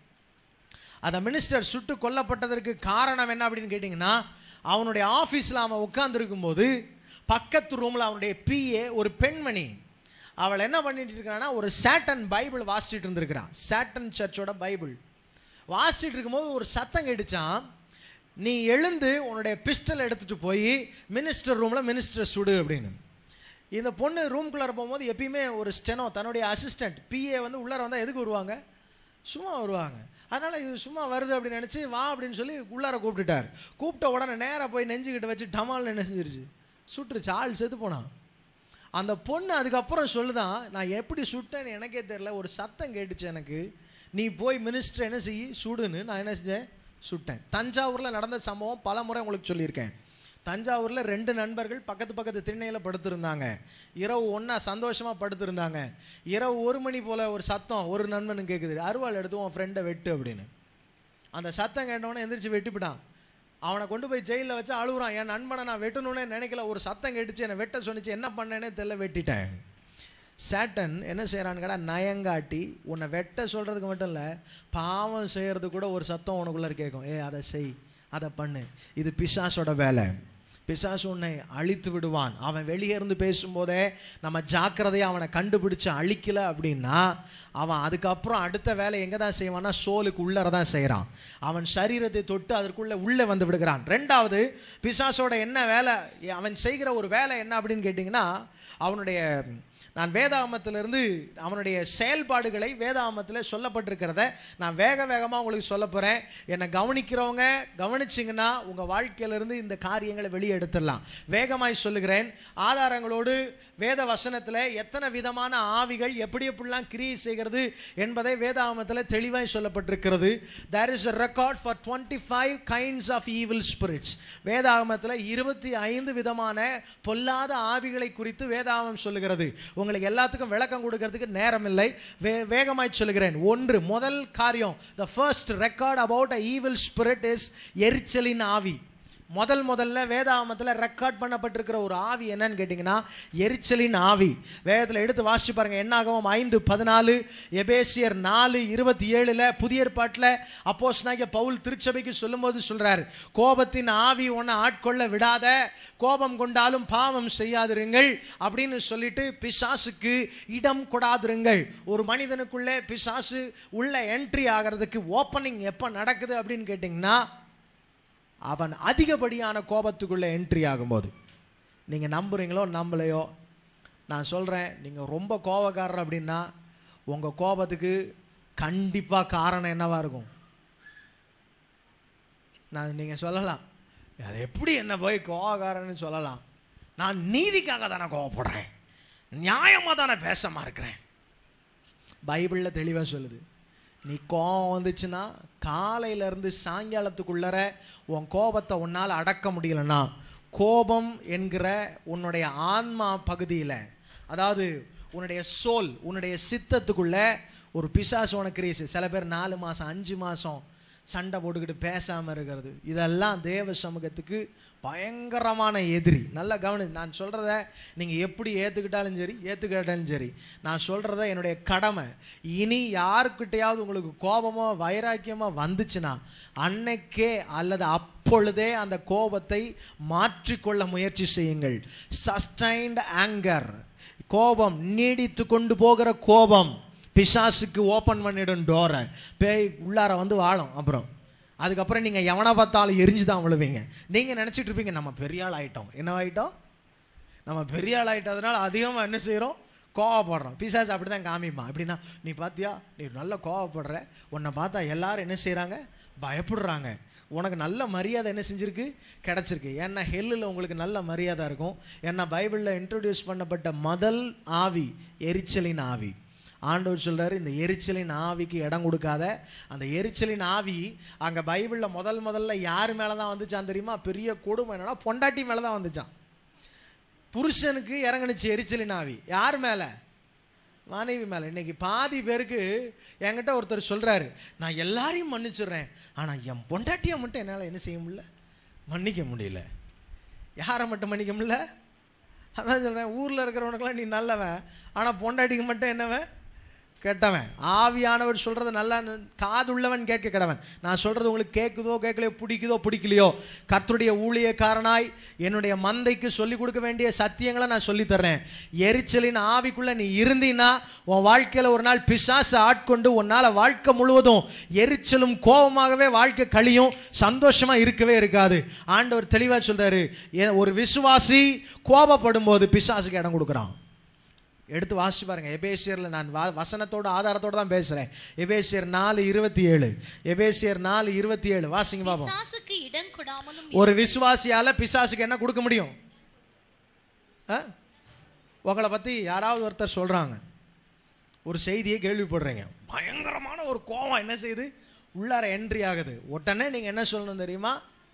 அந்த மினிஸ்டர் சுட்டு கொல்லப்பட்டதற்கு காரணம் என்ன அப்படின்னு கேட்டிங்கன்னா அவனுடைய ஆஃபீஸில் அவன் உட்கார்ந்துருக்கும் போது பக்கத்து ரூமில் அவனுடைய பிஏ ஒரு பெண்மணி அவள் என்ன பண்ணிட்டு இருக்கிறான்னா ஒரு சேட்டன் பைபிள் வாசிச்சுட்டு இருந்திருக்கிறான் சேட்டன் சர்ச்சோட பைபிள் வாசிச்சுட்டு இருக்கும்போது ஒரு சத்தம் கேட்டுச்சான் நீ எழுந்து உன்னுடைய பிஸ்டல் எடுத்துட்டு போய் மினிஸ்டர் ரூமில் மினிஸ்டர் சுடு அப்படின்னு இந்த பொண்ணு ரூம்குள்ளார போகும்போது எப்பயுமே ஒரு ஸ்டெனோ தன்னுடைய அசிஸ்டன்ட் பிஏ வந்து உள்ளார வந்தால் எதுக்கு வருவாங்க சும்மா வருவாங்க அதனால் இது சும்மா வருது அப்படின்னு நினச்சி வா அப்படின்னு சொல்லி உள்ளார கூப்பிட்டுட்டார் கூப்பிட்ட உடனே நேராக போய் நெஞ்சுக்கிட்ட வச்சு டமால்னு என்ன செஞ்சிருச்சு சுட்டுருச்சு ஆள் செத்து போனான் அந்த பொண்ணு அதுக்கப்புறம் சொல்லுதான் நான் எப்படி சுட்டேன்னு எனக்கே தெரியல ஒரு சத்தம் கேட்டுச்சு எனக்கு நீ போய் மினிஸ்டர் என்ன செய்யி சுடுன்னு நான் என்ன செஞ்சேன் சுட்டேன் தஞ்சாவூரில் நடந்த சம்பவம் பல முறை உங்களுக்கு சொல்லியிருக்கேன் தஞ்சாவூரில் ரெண்டு நண்பர்கள் பக்கத்து பக்கத்து திண்ணையில் படுத்திருந்தாங்க இரவு ஒன்றா சந்தோஷமாக படுத்திருந்தாங்க இரவு ஒரு மணி போல் ஒரு சத்தம் ஒரு நண்பனுக்கு கேட்குது அருவாள் எடுத்து உன் ஃப்ரெண்டை வெட்டு அப்படின்னு அந்த சத்தம் கேட்டவொடனே எந்திரிச்சு வெட்டிவிட்டான் அவனை கொண்டு போய் ஜெயிலில் வச்சு அழுகுறான் என் நண்பனை நான் வெட்டணும்னே நினைக்கல ஒரு சத்தம் கேட்டுச்சு என்னை வெட்ட சொன்னிச்சு என்ன பண்ணேனே தெரியல வெட்டிட்டேன் சேட்டன் என்ன செய்கிறான்னு கேட்டா நயங்காட்டி உன்னை வெட்ட சொல்கிறதுக்கு மட்டும் இல்லை பாவம் செய்கிறது கூட ஒரு சத்தம் உனக்குள்ளே கேட்கும் ஏ அதை செய் அதை பண்ணு இது பிசாசோட வேலை பிசாசு உன்னை அழித்து விடுவான் அவன் வெளியே இருந்து பேசும்போதே நம்ம ஜாக்கிரதையை அவனை கண்டுபிடிச்சு அழிக்கல அப்படின்னா அவன் அதுக்கப்புறம் அடுத்த வேலை எங்கே தான் செய்வான்னா சோலுக்கு உள்ளர தான் செய்கிறான் அவன் சரீரத்தை தொட்டு அதற்குள்ளே உள்ளே வந்து விடுகிறான் ரெண்டாவது பிசாசோட என்ன வேலை அவன் செய்கிற ஒரு வேலை என்ன அப்படின்னு கேட்டிங்கன்னா அவனுடைய நான் வேதாகமத்திலிருந்து அவனுடைய செயல்பாடுகளை வேதாகமத்தில் சொல்லப்பட்டிருக்கிறத நான் வேக வேகமாக உங்களுக்கு சொல்ல போகிறேன் என்னை கவனிக்கிறவங்க கவனிச்சிங்கன்னா உங்கள் வாழ்க்கையிலிருந்து இந்த காரியங்களை வெளியே எடுத்துடலாம் வேகமாய் சொல்லுகிறேன் ஆதாரங்களோடு வேத வசனத்தில் எத்தனை விதமான ஆவிகள் எப்படி எப்படிலாம் கிரியை செய்கிறது என்பதை வேதாகமத்தில் தெளிவாய் சொல்லப்பட்டிருக்கிறது there is a record for twenty five kinds of evil spirits வேதாகமத்தில் இருபத்தி ஐந்து விதமான பொல்லாத ஆவிகளை குறித்து வேதாகமம் சொல்லுகிறது உங்களுக்கு எல்லாத்துக்கும் விளக்கம் கொடுக்கறதுக்கு நேரம் இல்லை வே வேகமாய் சொல்லுகிறேன் ஒன்று முதல் காரியம் the first record about a evil spirit is எரிச்சலின் ஆவி முதல் முதல்ல வேதாகமத்தில் ரெக்கார்ட் பண்ணப்பட்டிருக்கிற ஒரு ஆவி என்னன்னு கேட்டிங்கன்னா எரிச்சலின் ஆவி வேதத்தில் எடுத்து வாசிச்சு பாருங்க என்னாகவும் ஐந்து பதினாலு எபேசியர் நாலு இருபத்தி ஏழில் புதிய ஏற்பாட்டில் அப்போஸ் பவுல் திருச்சபைக்கு சொல்லும்போது சொல்றாரு கோபத்தின் ஆவி ஒன்றை ஆட்கொள்ள விடாத கோபம் கொண்டாலும் பாவம் செய்யாதிருங்கள் அப்படின்னு சொல்லிட்டு பிசாசுக்கு இடம் கொடாதிருங்கள் ஒரு மனிதனுக்குள்ளே பிசாசு உள்ள என்ட்ரி ஆகிறதுக்கு ஓப்பனிங் எப்போ நடக்குது அப்படின்னு கேட்டிங்கன்னா அவன் அதிகப்படியான கோபத்துக்குள்ளே என்ட்ரி ஆகும்போது நீங்கள் நம்புறீங்களோ நம்பலையோ நான் சொல்கிறேன் நீங்கள் ரொம்ப கோபக்காரர் அப்படின்னா உங்கள் கோபத்துக்கு கண்டிப்பாக காரணம் என்னவா இருக்கும் நான் நீங்கள் சொல்லலாம் அது எப்படி என்ன போய் கோபக்காரன்னு சொல்லலாம் நான் நீதிக்காக தானே கோவப்படுறேன் நியாயமாக தானே பேசமா இருக்கிறேன் பைபிளில் தெளிவாக சொல்லுது நீ கோவம் வந்துச்சுன்னா காலையிலேருந்து சாயங்காலத்துக்குள்ளர உன் கோபத்தை உன்னால் அடக்க முடியலன்னா கோபம் என்கிற உன்னுடைய ஆன்மா பகுதியில் அதாவது உன்னுடைய சோல் உன்னுடைய சித்தத்துக்குள்ள ஒரு பிசாசு உனக்கு கிரீஸ் சில பேர் நாலு மாதம் அஞ்சு மாதம் சண்டை போட்டுக்கிட்டு பேசாமல் இருக்கிறது இதெல்லாம் தேவ சமூகத்துக்கு பயங்கரமான எதிரி நல்லா கவனி நான் சொல்கிறத நீங்கள் எப்படி ஏற்றுக்கிட்டாலும் சரி ஏற்றுக்கிட்டாலும் சரி நான் சொல்கிறத என்னுடைய கடமை இனி யாருக்கிட்டையாவது உங்களுக்கு கோபமோ வைராக்கியமோ வந்துச்சுன்னா அன்னைக்கே அல்லது அப்பொழுதே அந்த கோபத்தை மாற்றிக்கொள்ள முயற்சி செய்யுங்கள் சஸ்டைன்ட் ஆங்கர் கோபம் நீடித்து கொண்டு போகிற கோபம் பிசாசுக்கு ஓப்பன் பண்ணிடும் டோரை பேய் உள்ளார வந்து வாழும் அப்புறம் அதுக்கப்புறம் நீங்கள் எவனை பார்த்தாலும் எரிஞ்சு தான் விழுவீங்க நீங்கள் நினச்சிட்டு இருப்பீங்க நம்ம பெரிய ஆள் ஆகிட்டோம் என்ன ஆகிட்டோம் நம்ம பெரிய ஆள் ஆகிட்டதுனால அதிகமாக என்ன செய்கிறோம் கோவப்படுறோம் பிசாசு அப்படி தான் காமிப்பான் எப்படின்னா நீ பார்த்தியா நீ நல்லா கோவப்படுற உன்னை பார்த்தா எல்லாரும் என்ன செய்கிறாங்க பயப்படுறாங்க உனக்கு நல்ல மரியாதை என்ன செஞ்சிருக்கு கிடச்சிருக்கு ஏன்னா ஹெல்லில் உங்களுக்கு நல்ல மரியாதை இருக்கும் ஏன்னா பைபிளில் இன்ட்ரடியூஸ் பண்ணப்பட்ட முதல் ஆவி எரிச்சலின் ஆவி ஆண்டவர் சொல்றாரு இந்த எரிச்சலின் ஆவிக்கு இடம் கொடுக்காத அந்த எரிச்சலின் ஆவி அங்கே பைபிளில் முதல் முதல்ல யார் மேலே தான் வந்துச்சான் தெரியுமா பெரிய கொடுமை என்னன்னா பொண்டாட்டி மேலே தான் வந்துச்சான் புருஷனுக்கு இறங்குனுச்சு எரிச்சலின் ஆவி யார் மேலே மனைவி மேலே இன்னைக்கு பாதி பேருக்கு என்கிட்ட ஒருத்தர் சொல்கிறாரு நான் எல்லாரையும் மன்னிச்சிடுறேன் ஆனால் என் பொண்டாட்டியை மட்டும் என்னால் என்ன செய்ய முடியல மன்னிக்க முடியல யாரை மட்டும் மன்னிக்க முடியல அதான் சொல்கிறேன் ஊரில் இருக்கிறவனுக்கெல்லாம் நீ நல்லவன் ஆனால் பொண்டாட்டிக்கு மட்டும் என்னவன் கெட்டவன் ஆவியானவர் சொல்றத நல்லா ந- காதுள்ளவன் கேட்க கடவன் நான் சொல்றது உங்களுக்கு கேட்குதோ கேட்கலையோ பிடிக்குதோ பிடிக்கலையோ கர்த்தருடைய ஊழியக்காரனாய் என்னுடைய மந்தைக்கு சொல்லி கொடுக்க வேண்டிய சத்தியங்களை நான் சொல்லி தர்றேன் எரிச்சலின் ஆவிக்குள்ள நீ இருந்தீன்னா உன் வாழ்க்கையில ஒரு நாள் பிசாசு ஆட்கொண்டு உன்னால வாழ்க்கை முழுவதும் எரிச்சலும் கோபமாகவே வாழ்க்கை கழியும் சந்தோஷமா இருக்கவே இருக்காது ஆண்டவர் தெளிவா சொல்றாரு ஏ- ஒரு விசுவாசி கோபப்படும் போது பிசாசுக்கு இடம் கொடுக்குறான் எடுத்து வாசிச்சு பாருங்க எபேசியர்ல நான் வா வசனத்தோட ஆதாரத்தோட தான் பேசுறேன் எபேசியர் நாலு இருபத்தி ஏழு எபேசியர் நாலு இருபத்தி ஏழு வாசிங்க பாப்போம் பிசாசுக்கு இடம் கொடாமலும் ஒரு விசுவாசியால பிசாசுக்கு என்ன கொடுக்க முடியும் ஆ? உங்களை பத்தி யாராவது ஒருத்தர் சொல்றாங்க ஒரு செய்தியை கேள்விப்படுறீங்க பயங்கரமான ஒரு கோவம் என்ன செய்யுது உள்ளார என்ட்ரி ஆகுது உடனே நீங்க என்ன சொல்லணும் தெரியுமா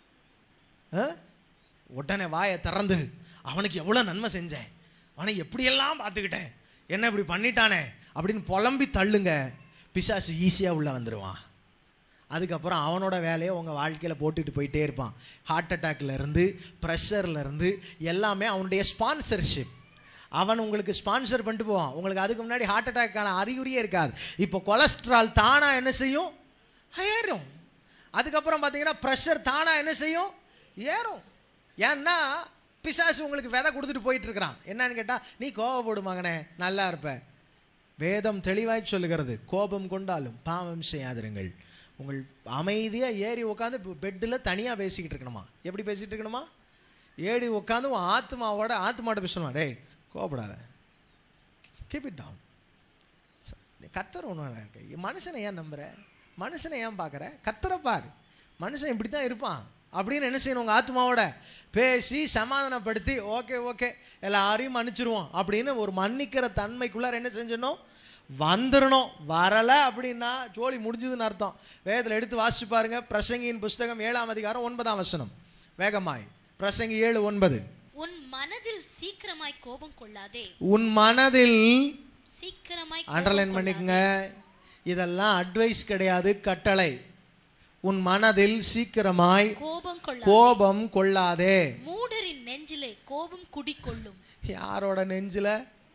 ஆ? உடனே வாயை திறந்து அவனுக்கு எவ்வளோ நன்மை செஞ்சேன் அவனை எப்படியெல்லாம் பார்த்துக்கிட்டேன் என்ன இப்படி பண்ணிட்டானே அப்படின்னு புலம்பி தள்ளுங்க பிசாசு ஈஸியாக உள்ளே வந்துடுவான் அதுக்கப்புறம் அவனோட வேலையை உங்கள் வாழ்க்கையில் போட்டுட்டு போயிட்டே இருப்பான் ஹார்ட் அட்டாக்ல இருந்து ப்ரெஷர்ல இருந்து எல்லாமே அவனுடைய ஸ்பான்சர்ஷிப் அவன் உங்களுக்கு ஸ்பான்சர் பண்ணிட்டு போவான் உங்களுக்கு அதுக்கு முன்னாடி ஹார்ட் அட்டாக்கான அறிகுறியே இருக்காது இப்போ கொலஸ்ட்ரால் தானா என்ன செய்யும் ஏறும் அதுக்கப்புறம் பார்த்தீங்கன்னா ப்ரெஷர் தானா என்ன செய்யும் ஏறும் ஏன்னா பிசாசு உங்களுக்கு விதை கொடுத்துட்டு போயிட்டு இருக்கிறான் என்னன்னு கேட்டால் நீ கோவப்படு மகனே நல்லா இருப்ப வேதம் தெளிவாய் சொல்லுகிறது கோபம் கொண்டாலும் பாவம் செய்யாதிருங்கள் உங்கள் அமைதியாக ஏறி உட்காந்து பெட்டில் தனியாக பேசிக்கிட்டு இருக்கணுமா எப்படி பேசிட்டு இருக்கணுமா ஏறி உட்காந்து உன் ஆத்மாவோட ஆத்மாவோட பேசணுமா டேய் கோவப்படாத கீப் இட் டவுன் கர்த்தர் ஒன்று இருக்கு மனுஷனை ஏன் நம்புற மனுஷனை ஏன் பார்க்குற கர்த்தரை பார் மனுஷன் இப்படி தான் இருப்பான் அப்படின்னு என்ன செய்யணும் உங்கள் ஆத்மாவோட பேசி சமாதானப்படுத்தி ஓகே ஓகே எல்லாரையும் மன்னிச்சிருவோம் அப்படின்னு ஒரு மன்னிக்கிற தன்மைக்குள்ளார என்ன செஞ்சிடணும் வந்துடணும் வரலை அப்படின்னா ஜோலி முடிஞ்சதுன்னு அர்த்தம் வேதத்தில் எடுத்து வாசிச்சு பாருங்க பிரசங்கியின் புஸ்தகம் ஏழாம் அதிகாரம் ஒன்பதாம் வசனம் வேகமாய் பிரசங்கி ஏழு ஒன்பது உன் மனதில் சீக்கிரமாய் கோபம் கொள்ளாதே உன் மனதில் சீக்கிரமாய் கோபம் அண்டர்லைன் கொள்ளாதே. பண்ணிக்கங்க இதெல்லாம் அட்வைஸ் கிடையாது கட்டளை உன் மனதில் சீக்கிரமாய் கோபம் கொள்ளாதே கோபம் கொள்ளாதே மூடரின் நெஞ்சிலே கோபம் குடிக்கொள்ளும் யாரோட நெஞ்சில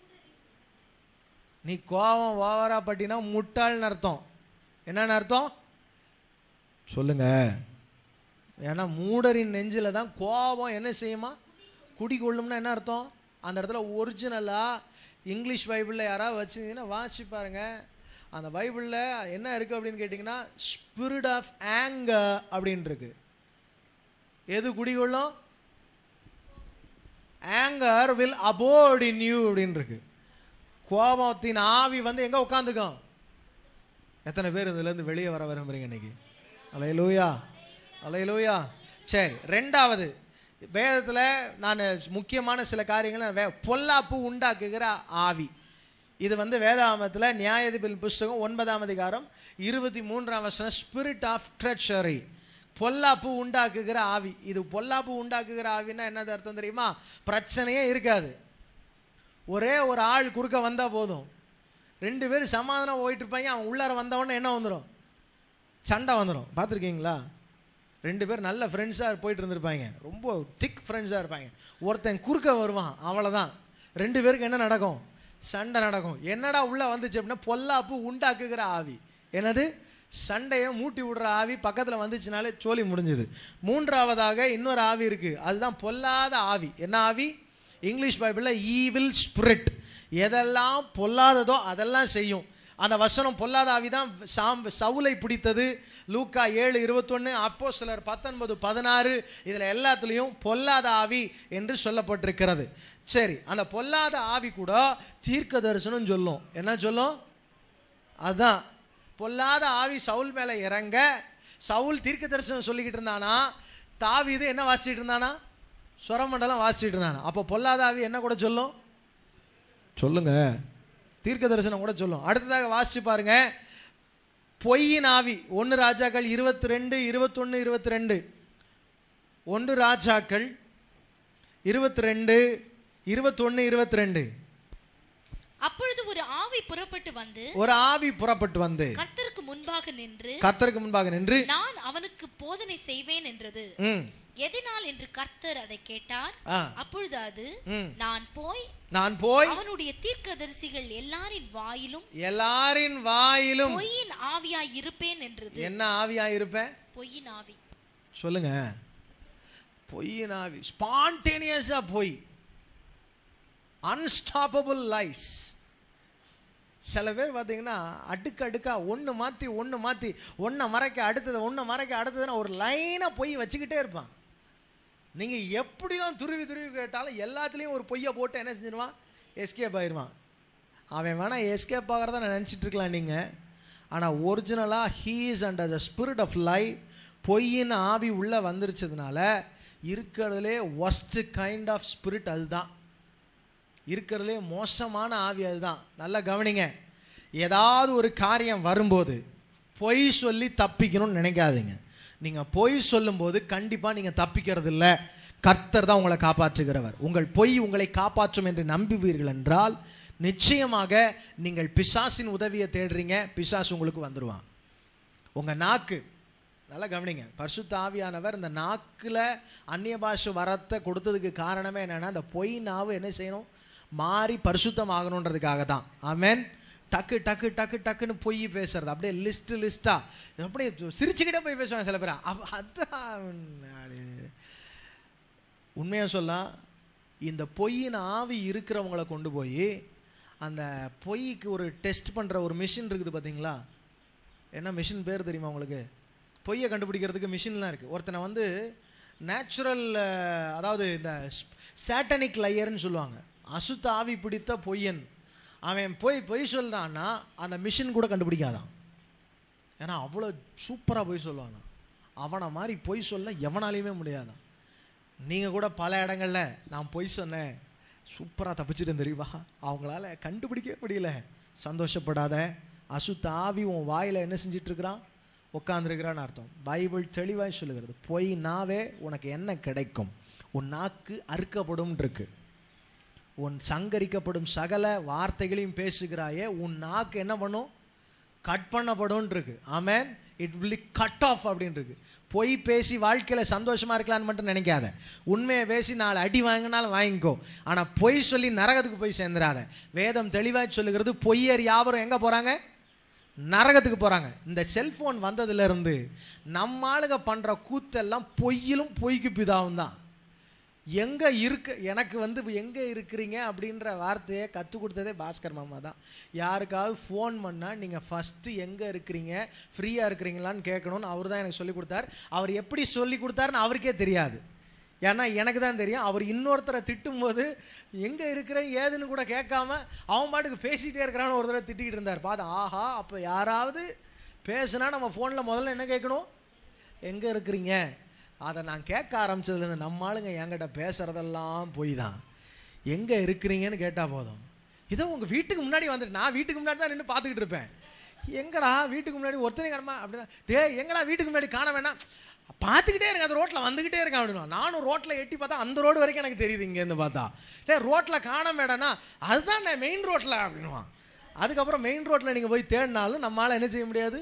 நீ கோபம் ஓவரா பட்டினா முட்டாள்னு அர்த்தம் என்னன்னு அர்த்தம் சொல்லுங்க ஏன்னா மூடரின் நெஞ்சில தான் கோபம் என்ன செய்யுமா குடிக்கொள்ளும்னா என்ன அர்த்தம் அந்த இடத்துல ஒரிஜினலா இங்கிலீஷ் பைபிளில் யாராவது வச்சிருந்தீங்கன்னா வாசிச்சு பாருங்க அந்த பைபிளில் என்ன இருக்கு அப்படின்னு கேட்டிங்கன்னா ஸ்பிரிட் ஆஃப் ஆங்கர் அப்படின்னு இருக்கு எது குடிகொள்ளும் anger will abort in you அப்படின்னு இருக்கு கோபத்தின் ஆவி வந்து எங்க உட்காந்துக்கும் எத்தனை பேர் இதுலேருந்து வெளியே வர விரும்புறீங்க இன்னைக்கு அலையலூயா அலையலூயா சரி ரெண்டாவது வேதத்தில் நான் முக்கியமான சில காரியங்கள் நான் வே- பொல்லாப்பு உண்டாக்குகிற ஆவி இது வந்து வேதாமத்தில் நியாயாதிபதி புஸ்தகம் ஒன்பதாம் அதிகாரம் இருபத்தி மூன்றாம் வசனம் ஸ்பிரிட் ஆஃப் ட்ரெச்சரி பொல்லாப்பு உண்டாக்குகிற ஆவி இது பொல்லாப்பு உண்டாக்குகிற ஆவின்னா என்னது அர்த்தம் தெரியுமா பிரச்சனையே இருக்காது ஒரே ஒரு ஆள் குறுக்க வந்தால் போதும் ரெண்டு பேரும் சமாதானம் போயிட்டு இருப்பாங்க அவன் உள்ளார வந்தவொடனே என்ன வந்துடும் சண்டை வந்துடும் பார்த்துருக்கீங்களா ரெண்டு பேர் நல்ல ஃப்ரெண்ட்ஸாக போயிட்டு இருந்திருப்பாங்க ரொம்ப திக் ஃப்ரெண்ட்ஸாக இருப்பாங்க ஒருத்தன் குறுக்க வருவான் அவ்வளோதான் ரெண்டு பேருக்கு என்ன நடக்கும் சண்டை நடக்கும் என்னடா உள்ளே வந்துச்சு அப்படின்னா பொல்லாப்பு உண்டாக்குகிற ஆவி என்னது சண்டையை மூட்டி விடுற ஆவி பக்கத்தில் வந்துச்சுனாலே சோலி முடிஞ்சுது மூன்றாவதாக இன்னொரு ஆவி இருக்குது அதுதான் பொல்லாத ஆவி என்ன ஆவி இங்கிலீஷ் பைபிளில் ஈவில் ஸ்பிரிட் எதெல்லாம் பொல்லாததோ அதெல்லாம் செய்யும் அந்த வசனம் பொல்லாத ஆவி தான் சாம் சவுலை பிடித்தது லூக்கா ஏழு இருபத்தொன்று அப்போ சிலர் பத்தொன்பது பதினாறு இதில் எல்லாத்துலேயும் பொல்லாத ஆவி என்று சொல்லப்பட்டிருக்கிறது சரி அந்த பொல்லாத ஆவி கூட தீர்க்க தரிசனம் சொல்லும் என்ன சொல்லும் அதான் பொல்லாத ஆவி சவுல் மேலே இறங்க சவுல் தீர்க்க தரிசனம் சொல்லிக்கிட்டு இருந்தானா தாவீது என்ன வாசிச்சுட்டு இருந்தானா சுரமண்டலம் வாசிச்சுட்டு இருந்தானா அப்போ பொல்லாத ஆவி என்ன கூட சொல்லும் சொல்லுங்க தீர்க்க தரிசனம் கூட சொல்லும் அடுத்ததாக வாசிச்சு பாருங்க பொய்யின் ஆவி ஒன்று ராஜாக்கள் இருபத்தி ரெண்டு இருபத்தொன்று இருபத்தி ரெண்டு ஒன்று ராஜாக்கள் இருபத்தி ரெண்டு இருபத்தொன்று இருபத்தி ரெண்டு அப்பொழுது ஒரு ஆவி புறப்பட்டு வந்து ஒரு ஆவி புறப்பட்டு வந்து கர்த்தருக்கு முன்பாக நின்று கர்த்தருக்கு முன்பாக நின்று நான் அவனுக்கு போதனை செய்வேன் என்றது ம் எதனால் என்று கர்த்தர் அதை கேட்டார் ஆ அப்பொழுது அது ம் நான் போய் நான் போய் அவனுடைய தீர்க்கதரிசிகள் எல்லாரின் வாயிலும் எல்லாரின் வாயிலும் பொய்யின் ஆவியாய் இருப்பேன் என்றது என்ன ஆவியா இருப்பேன் பொய்யின் ஆவி சொல்லுங்க பொய்யின் ஆவி ஸ்பான்டேனியஸா பொய் அன்ஸ்டாப்பபிள் லைஸ் சில பேர் பார்த்தீங்கன்னா அடுக்கு அடுக்கா ஒன்று மாற்றி ஒன்று மாற்றி ஒன்றை மறைக்க அடுத்தது ஒன்றை மறைக்க அடுத்ததுன்னு ஒரு லைனாக பொய் வச்சுக்கிட்டே இருப்பான் நீங்கள் எப்படி தான் துருவி துருவி கேட்டாலும் எல்லாத்துலேயும் ஒரு பொய்யை போட்டு என்ன செஞ்சிருவான் எஸ்கேப் ஆயிடுவான் அவன் வேணால் எஸ்கேப் ஆகிறத நான் நினச்சிட்டு இருக்கலாம் நீங்கள் ஆனால் ஒரிஜினலாக he is under the spirit of life பொய்யின் ஆவி உள்ளே வந்துருச்சதுனால இருக்கிறதுலே ஒஸ்ட் கைண்ட் ஆஃப் ஸ்பிரிட் அதுதான் இருக்கிறதுலே மோசமான ஆவி அதுதான் நல்லா கவனிங்க ஏதாவது ஒரு காரியம் வரும்போது பொய் சொல்லி தப்பிக்கணும்னு நினைக்காதீங்க நீங்கள் பொய் சொல்லும்போது கண்டிப்பாக நீங்கள் தப்பிக்கிறது இல்லை கர்த்தர் தான் உங்களை காப்பாற்றுகிறவர் உங்கள் பொய் உங்களை காப்பாற்றும் என்று நம்புவீர்கள் என்றால் நிச்சயமாக நீங்கள் பிசாசின் உதவியை தேடுறீங்க பிசாசு உங்களுக்கு வந்துடுவான் உங்கள் நாக்கு நல்லா கவனிங்க பரிசுத்த ஆவியானவர் இந்த நாக்கில் அந்நிய பாஷை வரத்தை கொடுத்ததுக்கு காரணமே என்னன்னா அந்த பொய் நாவு என்ன செய்யணும் மாறி பரிசுத்தம் ஆகணுன்றதுக்காக தான் ஆமென் டக்கு டக்கு டக்கு டக்குன்னு பொய் பேசுறது அப்படியே லிஸ்ட் லிஸ்டா அப்படியே சிரிச்சுக்கிட்டே போய் பேசுவாங்க சில பேர் அவ- அதான் அது. உண்மையா சொல்லலாம் இந்த பொய்யின் ஆவி இருக்கிறவங்கள கொண்டு போய் அந்த பொய்க்கு ஒரு டெஸ்ட் பண்ணுற ஒரு மிஷின் இருக்குது பார்த்தீங்களா என்ன மிஷின் பேர் தெரியுமா உங்களுக்கு பொய்யை கண்டுபிடிக்கிறதுக்கு மிஷின்லாம் இருக்குது ஒருத்தனை வந்து நேச்சுரல் அதாவது இந்த சேட்டனிக் லையர்னு சொல்லுவாங்க அசுத்த ஆவி பிடித்த பொய்யன் அவன் பொய் பொய் சொல்றான்னா அந்த மிஷின் கூட கண்டுபிடிக்காதான் ஏன்னா அவ்வளோ சூப்பராக பொய் சொல்லுவானா அவனை மாதிரி பொய் சொல்ல எவனாலையுமே முடியாதான் நீங்கள் கூட பல இடங்கள்ல நான் பொய் சொன்னேன் சூப்பராக தப்பிச்சிட்டேன் தெரியுமா அவங்களால கண்டுபிடிக்கவே முடியல சந்தோஷப்படாத அசுத்த ஆவி உன் வாயில் என்ன செஞ்சிட்டு இருக்கிறான் உட்காந்துருக்கிறான்னு அர்த்தம் பைபிள் தெளிவாய் சொல்லுகிறது பொய் நாவே உனக்கு என்ன கிடைக்கும் உன் நாக்கு அறுக்கப்படும் இருக்கு உன் சங்கரிக்கப்படும் சகல வார்த்தைகளையும் பேசுகிறாயே உன் நாக்கு என்ன பண்ணும் கட் பண்ணப்படும் இருக்கு ஆமென் இட் will கட் ஆஃப் அப்படின்னு இருக்கு பொய் பேசி வாழ்க்கையில் சந்தோஷமா இருக்கலாம்னு மட்டும் நினைக்காத உண்மையை பேசி நாலு அடி வாங்கினாலும் வாங்கிக்கோ ஆனால் பொய் சொல்லி நரகத்துக்கு போய் சேர்ந்துடாத வேதம் தெளிவாய் சொல்லுகிறது பொய்யர் யாவரும் எங்கே போகிறாங்க நரகத்துக்கு போகிறாங்க இந்த செல்ஃபோன் வந்ததுலேருந்து நம்ம ஆளுங்க பண்ணுற கூத்தெல்லாம் பொய்யிலும் பொய்க்கு பிதாவும் தான் எங்கே இருக்கு எனக்கு வந்து எங்கே இருக்கிறீங்க அப்படின்ற வார்த்தையை கற்றுக் கொடுத்ததே பாஸ்கர் மாமா தான் யாருக்காவது ஃபோன் பண்ணால் நீங்கள் ஃபஸ்ட்டு எங்கே இருக்கிறீங்க ஃப்ரீயாக இருக்கிறீங்களான்னு கேட்கணும்னு அவர் தான் எனக்கு சொல்லி கொடுத்தார் அவர் எப்படி சொல்லி கொடுத்தாருன்னு அவருக்கே தெரியாது ஏன்னா எனக்கு தான் தெரியும் அவர் இன்னொருத்தரை திட்டும்போது எங்கே இருக்கிறேன் ஏதுன்னு கூட கேட்காம அவன் பாட்டுக்கு பேசிகிட்டே இருக்கிறான்னு ஒரு தடவை திட்டிக்கிட்டு இருந்தார் பார்த்து ஆஹா அப்போ யாராவது பேசுனா நம்ம ஃபோனில் முதல்ல என்ன கேட்கணும் எங்கே இருக்கிறீங்க அதை நான் கேட்க ஆரம்பிச்சதுலேருந்து நம்ம ஆளுங்க என்கிட்ட பேசுகிறதெல்லாம் போய் தான் எங்கே இருக்கிறீங்கன்னு கேட்டால் போதும் இதோ உங்கள் வீட்டுக்கு முன்னாடி வந்துட்டு நான் வீட்டுக்கு முன்னாடி தான் நின்று பார்த்துக்கிட்டு இருப்பேன் எங்கடா வீட்டுக்கு முன்னாடி ஒருத்தனை காணமா அப்படின்னா டேய் எங்கடா வீட்டுக்கு முன்னாடி காண வேணாம் பார்த்துக்கிட்டே இருங்க அந்த ரோட்டில் வந்துக்கிட்டே இருக்கேன் அப்படின்னா நானும் ரோட்டில் எட்டி பார்த்தா அந்த ரோடு வரைக்கும் எனக்கு தெரியுது இங்கேருந்து பார்த்தா டே ரோட்டில் காண மேடனா அதுதான் நான் மெயின் ரோட்டில் அப்படின்னுவான் அதுக்கப்புறம் மெயின் ரோட்டில் நீங்கள் போய் தேடினாலும் நம்மளால் என்ன செய்ய முடியாது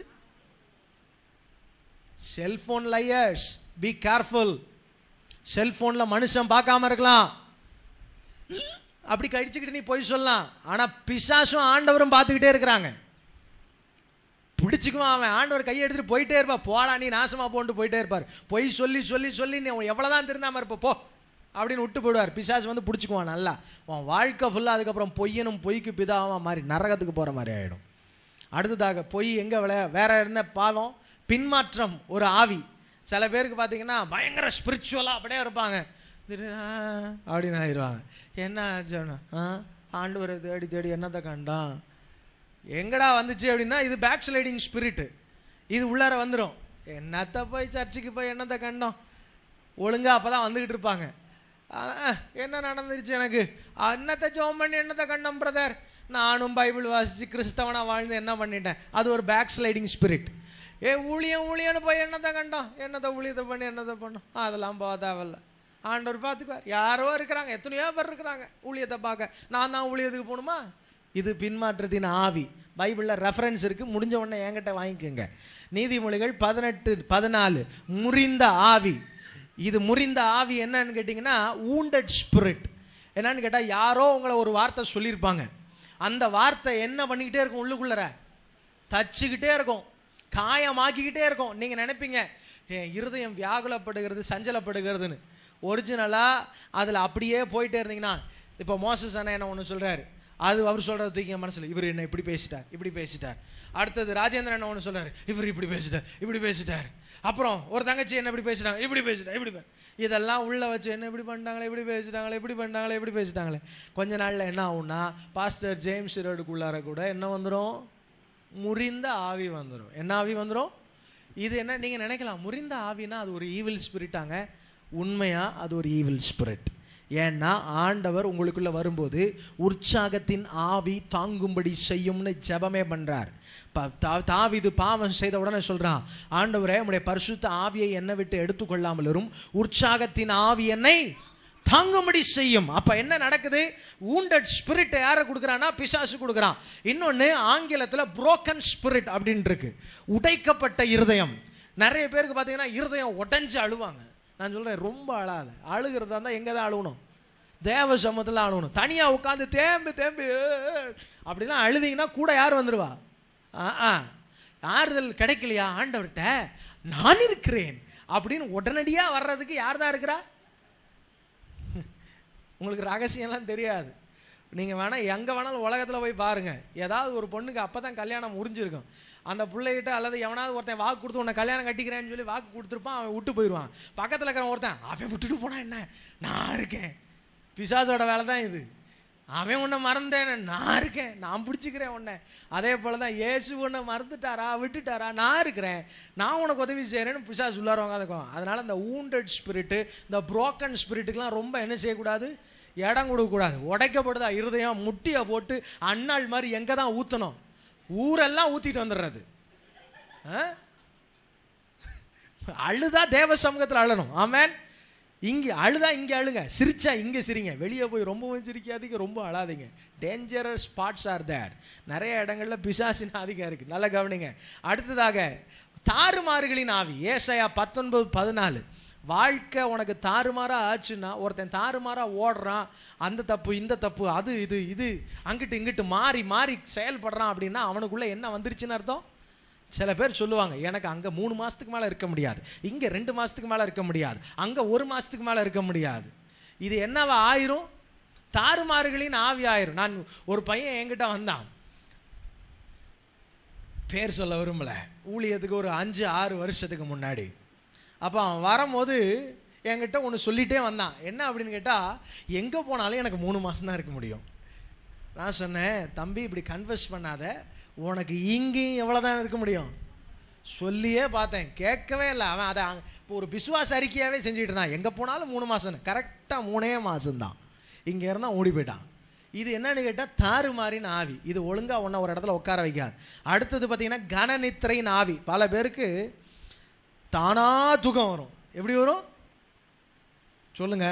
செல்போன் லையர்ஸ் பி கேர்ஃபுல் செல்போனில் மனுஷன் பார்க்காம இருக்கலாம் அப்படி கடிச்சுக்கிட்டு நீ போய் சொல்லலாம் ஆனால் பிசாசும் ஆண்டவரும் பார்த்துக்கிட்டே இருக்கிறாங்க பிடிச்சிக்குவான் அவன் ஆண்டவர் கையை எடுத்துட்டு போயிட்டே இருப்பா போடா நீ நாசமா போன்ட்டு போயிட்டே இருப்பார் பொய் சொல்லி சொல்லி சொல்லி நீ எவ்வளோதான் திருந்தாம இருப்ப போ அப்படின்னு விட்டு போயிடுவார் பிசாசு வந்து பிடிச்சிக்குவான் நல்லா உன் வாழ்க்கை ஃபுல்லாக அதுக்கப்புறம் பொய்யனும் பொய்க்கு பிதாவா மாதிரி நரகத்துக்கு போகிற மாதிரி ஆகிடும் அடுத்ததாக பொய் எங்கே விளையா வேற இருந்த பாவம் பின்மாற்றம் ஒரு ஆவி சில பேருக்கு பார்த்தீங்கன்னா பயங்கர ஸ்பிரிச்சுவலாக அப்படியே இருப்பாங்க திடீர்னு, ஆ, அப்படின்னு ஆயிடுவாங்க என்ன ஆச்சுன்னா ஆ ஆண்டவரை தேடி தேடி என்னத்தை கண்டான் எங்கடா வந்துச்சு அப்படின்னா இது பேக் ஸ்லைடிங் ஸ்பிரிட்டு இது உள்ளார வந்துடும் என்னத்தை போய் சர்ச்சுக்கு போய் என்னத்தை கண்டோம் ஒழுங்கா அப்போ தான் வந்துக்கிட்டு இருப்பாங்க ஆ, என்ன நடந்துருச்சு எனக்கு ஆ, என்னத்தை ஜெபம் பண்ணி என்னத்தை கண்டோம் பிரதர் நானும் பைபிள் வாசித்து கிறிஸ்தவனா வாழ்ந்து என்ன பண்ணிட்டேன் அது ஒரு பேக் ஸ்லைடிங் ஸ்பிரிட் ஏ ஊழியம் ஊழியன்னு போய் என்னத்தை கண்டோம் என்னத்தை ஊழியத்தை பண்ணி என்னத்தை பண்ணோம் அதெல்லாம் போக தேவையில்ல ஆண்டவர் பார்த்துக்குவார் யாரோ இருக்கிறாங்க எத்தனையோ பேர் இருக்கிறாங்க ஊழியத்தை பார்க்க நான் தான் ஊழியத்துக்கு போகணுமா இது பின்மாற்றத்தின் ஆவி பைபிளில் ரெஃபரன்ஸ் இருக்குது முடிஞ்ச உடனே என்கிட்ட வாங்கிக்கோங்க நீதிமொழிகள் பதினெட்டு பதினாலு முறிந்த ஆவி இது முறிந்த ஆவி என்னன்னு கேட்டிங்கன்னா wounded ஸ்பிரிட் என்னன்னு கேட்டால் யாரோ உங்களை ஒரு வார்த்தை சொல்லியிருப்பாங்க அந்த வார்த்தை என்ன பண்ணிக்கிட்டே இருக்கும் உள்ளுக்குள்ளற தச்சுக்கிட்டே இருக்கும் காயமாக்கிக்கிட்டே இருக்கும் நீங்கள் நினைப்பீங்க என் இருதயம் வியாகுலப்படுகிறது சஞ்சலப்படுகிறதுன்னு ஒரிஜினலாக அதில் அப்படியே போயிட்டே இருந்தீங்கன்னா இப்போ மோசஸ் அண்ணா என்ன ஒன்று சொல்கிறாரு அது அவர் சொல்கிறத தூக்கி என் மனசில் இவர் என்ன இப்படி பேசிட்டார் இப்படி பேசிட்டார் அடுத்தது ராஜேந்திரன் என்ன ஒன்று சொல்றாரு இவர் இப்படி பேசிட்டார் இப்படி பேசிட்டார் அப்புறம் ஒரு தங்கச்சி என்ன இப்படி பேசிட்டாங்க இப்படி பேசிட்டா இப்படி பே- இதெல்லாம் உள்ள வச்சு என்ன இப்படி பண்ணிட்டாங்களே இப்படி பேசிட்டாங்களே இப்படி பண்ணிட்டாங்களே இப்படி பேசிட்டாங்களே கொஞ்ச நாள்ல என்ன ஆகும்னா பாஸ்டர் ஜேம்ஸ் ரோடுக்குள்ளார கூட என்ன வந்துடும் முறிந்த ஆவி வந்துடும் என்ன ஆவி வந்துடும் இது என்ன நீங்கள் நினைக்கலாம் முறிந்த ஆவினா அது ஒரு ஈவில் ஸ்பிரிட்டாங்க உண்மையா அது ஒரு ஈவில் ஸ்பிரிட் ஏன்னா ஆண்டவர் உங்களுக்குள்ள வரும்போது உற்சாகத்தின் ஆவி தாங்கும்படி செய்யும்னு ஜெபமே பண்றார் ப- தா- தாவீது பாவம் செய்த உடனே சொல்றான் ஆண்டவரே உம்முடைய பரிசுத்த ஆவியை என்னை விட்டு எடுத்துக்கொள்ளாமல் இரும் உற்சாகத்தின் ஆவி என்னை தாங்கும்படி செய்யும் அப்ப என்ன நடக்குது wounded spirit யாரை கொடுக்குறான்னா பிசாசு கொடுக்குறான் இன்னொன்னு ஆங்கிலத்துல broken spirit அப்படின்னு இருக்கு உடைக்கப்பட்ட இருதயம் நிறைய பேருக்கு பார்த்தீங்கன்னா இருதயம் உடைஞ்சு அழுவாங்க நான் சொல்றேன் ரொம்ப அழாத அழுகிறதா இருந்தால் எங்கே தான் அழுகணும் தேவ சமூகத்தில் அழுகணும் தனியாக உட்காந்து தேம்பு தேம்பு ஏ, அப்படிலாம் அழுதீங்கன்னா கூட யார் வந்துருவா ஆ ஆ ஆறுதல் கிடைக்கலையா ஆண்டவர்கிட்ட நான் இருக்கிறேன் அப்படின்னு உடனடியாக வர்றதுக்கு யார் தான் இருக்கிறா உங்களுக்கு ரகசியம்லாம் தெரியாது நீங்கள் வேணால் எங்கே வேணாலும் உலகத்தில் போய் பாருங்கள் ஏதாவது ஒரு பொண்ணுக்கு அப்போ தான் கல்யாணம் முடிஞ்சிருக்கும் அந்த பிள்ளைகிட்ட அல்லது எவனாவது ஒருத்தன் வாக்கு கொடுத்து உன்னை கல்யாணம் கட்டிக்கிறேன்னு சொல்லி வாக்கு கொடுத்துருப்பான் அவன் விட்டு போயிடுவான் பக்கத்தில் இருக்கிற ஒருத்தன் அவன் விட்டுட்டு போனா என்ன நான் இருக்கேன் பிசாசோட வேலை தான் இது அவன் உன்னை மறந்தேன் நான் இருக்கேன் நான் பிடிச்சிக்கிறேன் உன்னை அதே போல தான் இயேசு உன்னை மறந்துட்டாரா விட்டுட்டாரா நான் இருக்கிறேன் நான் உனக்கு உதவி செய்கிறேன்னு பிசாசு உள்ளார உட்காந்துக்கும் அதனால இந்த wounded ஸ்பிரிட்டு இந்த broken ஸ்பிரிட்டுக்கெலாம் ரொம்ப என்ன செய்யக்கூடாது இடம் கொடுக்கக்கூடாது உடைக்கப்படுதா இருதயம் முட்டியை போட்டு அண்ணாள் மாதிரி எங்கே தான் ஊற்றணும் ஊரெல்லாம் ஊற்றிட்டு வந்துடுறது ஆ? அழுதா தேவ சமூகத்தில் அழணும் ஆமென் இங்கே அழுதா இங்கே அழுங்க சிரிச்சா இங்கே சிரிங்க வெளியே போய் ரொம்பவும் சிரிக்காதீங்க ரொம்ப அழாதீங்க டேஞ்சரஸ் ஸ்பாட்ஸ் ஆர் தேர் நிறைய இடங்கள்ல பிசாசின் ஆதிக்கம் இருக்கு நல்லா கவனிங்க அடுத்ததாக தாறுமாறுகளின் ஆவி ஏசாயா பத்தொன்பது பதினாலு வாழ்க்கை உனக்கு தாறுமாறா ஆச்சுன்னா ஒருத்தன் தாறுமாறா ஓடுறான் அந்த தப்பு இந்த தப்பு அது இது இது அங்கிட்டு இங்கிட்டு மாறி மாறி செயல்படுறான் அப்படின்னா அவனுக்குள்ள என்ன வந்துருச்சுன்னு அர்த்தம் சில பேர் சொல்லுவாங்க எனக்கு அங்கே மூணு மாதத்துக்கு மேலே இருக்க முடியாது இங்கே ரெண்டு மாதத்துக்கு மேலே இருக்க முடியாது அங்கே ஒரு மாதத்துக்கு மேலே இருக்க முடியாது இது என்னவா ஆயிரும் தாறுமாறுகளின் ஆவி ஆயிரும் நான் ஒரு பையன் என்கிட்ட வந்தான் பேர் சொல்ல விரும்பல ஊழியத்துக்கு ஒரு அஞ்சு ஆறு வருஷத்துக்கு முன்னாடி அப்போ அவன் வரும்போது என்கிட்ட ஒன்று சொல்லிட்டே வந்தான் என்ன அப்படின்னு கேட்டால் எங்கே போனாலும் எனக்கு மூணு மாதம் தான் இருக்க முடியும் நான் சொன்னேன் தம்பி இப்படி கன்ஃபஸ் பண்ணாத உனக்கு இங்கேயும் எவ்வளோ தான் இருக்க முடியும் சொல்லியே பார்த்தேன் கேட்கவே இல்லை அவன் அதை அங்க- இப்போ ஒரு விசுவாச அறிக்கையாகவே செஞ்சுக்கிட்டு இருந்தான் எங்கே போனாலும் மூணு மாதம் கரெக்டாக மூணே மாதம்தான் இங்கே இருந்தால் ஓடி போயிட்டான் இது என்னன்னு கேட்டால் தாறுமாறின் ஆவி இது ஒழுங்காக ஒன்றை ஒரு இடத்துல உட்கார வைக்காது அடுத்தது பார்த்தீங்கன்னா கனநித்திரையின் ஆவி பல பேருக்கு தானா தூக்கம் வரும் எப்படி வரும் சொல்லுங்க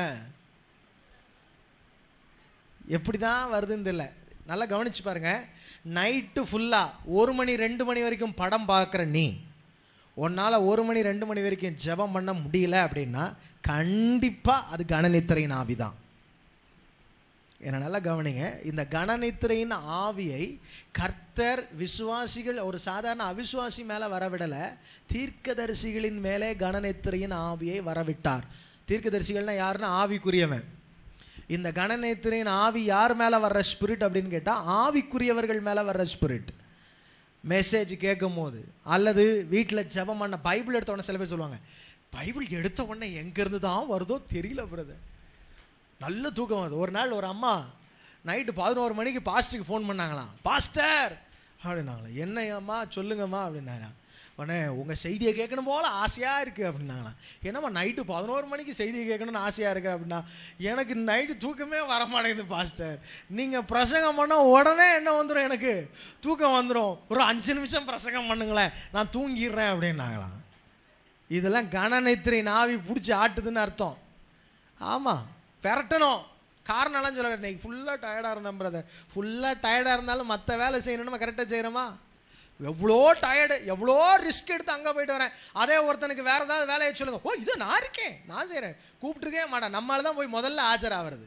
எப்படி தான் வருதுன்னு தெரியல நல்லா கவனிச்சு பாருங்க நைட்டு ஃபுல்லாக ஒரு மணி ரெண்டு மணி வரைக்கும் படம் பார்க்குற நீ உன்னால் ஒரு மணி ரெண்டு மணி வரைக்கும் ஜெபம் பண்ண முடியல அப்படின்னா கண்டிப்பாக அது கனநித்திரையின் ஆவி தான் என்ன நல்லா கவனிங்க இந்த கணநித்திரையின் ஆவியை கர்த்தர் விசுவாசிகள் ஒரு சாதாரண அவிசுவாசி மேலே வரவிடலை தீர்க்கதரிசிகளின் மேலே கணநித்திரையின் ஆவியை வரவிட்டார் தீர்க்கதரிசிகள்னா யாருன்னா ஆவிக்குரியவன் இந்த கணநேத்திரையின் ஆவி யார் மேலே வர்ற ஸ்பிரிட் அப்படின்னு கேட்டால் ஆவிக்குரியவர்கள் மேலே வர்ற ஸ்பிரிட் மெசேஜ் கேட்கும் போது அல்லது வீட்டில் ஜெபம் பண்ண பைபிள் எடுத்த உடனே சில பேர் சொல்லுவாங்க பைபிள் எடுத்த உடனே எங்கேருந்து தான் வருதோ தெரியல பிரதர் நல்ல தூக்கம் வருது ஒரு நாள் ஒரு அம்மா நைட்டு பதினோரு மணிக்கு பாஸ்டருக்கு ஃபோன் பண்ணாங்களாம் பாஸ்டர் அப்படின்னாங்களா என்ன அம்மா சொல்லுங்கம்மா அப்படின்னாங்க உடனே உங்கள் செய்தியை கேட்கணும் போல ஆசையாக இருக்குது அப்படின்னாங்களாம் என்னம்மா நைட்டு பதினோரு மணிக்கு செய்தியை கேட்கணும்னு ஆசையாக இருக்கு அப்படின்னா எனக்கு நைட்டு தூக்கமே வர மாட்டேங்குது பாஸ்டர் நீங்கள் பிரசங்கம் பண்ண உடனே என்ன வந்துடும் எனக்கு தூக்கம் வந்துடும் ஒரு அஞ்சு நிமிஷம் பிரசங்கம் பண்ணுங்களேன் நான் தூங்கிடுறேன் அப்படின்னாங்களாம் இதெல்லாம் கணநைத்திரை நாவி பிடிச்சி ஆட்டுதுன்னு அர்த்தம் ஆமாம் பெரட்டணும் காரணம்லாம் சொல்ல இன்னைக்கு ஃபுல்லாக டயர்டாக இருந்தேன் பிரதர் ஃபுல்லாக டயர்டாக இருந்தாலும் மற்ற வேலை செய்யணும் நம்ம கரெக்டாக செய்கிறோமா எவ்வளோ டயர்டு எவ்வளோ ரிஸ்க் எடுத்து அங்கே போயிட்டு வரேன் அதே ஒருத்தனுக்கு வேற ஏதாவது வேலையை சொல்லுங்க ஓ இது நான் இருக்கேன் நான் செய்கிறேன் கூப்பிட்டுருக்கே மாட்டேன் நம்மளால தான் போய் முதல்ல ஆஜராகிறது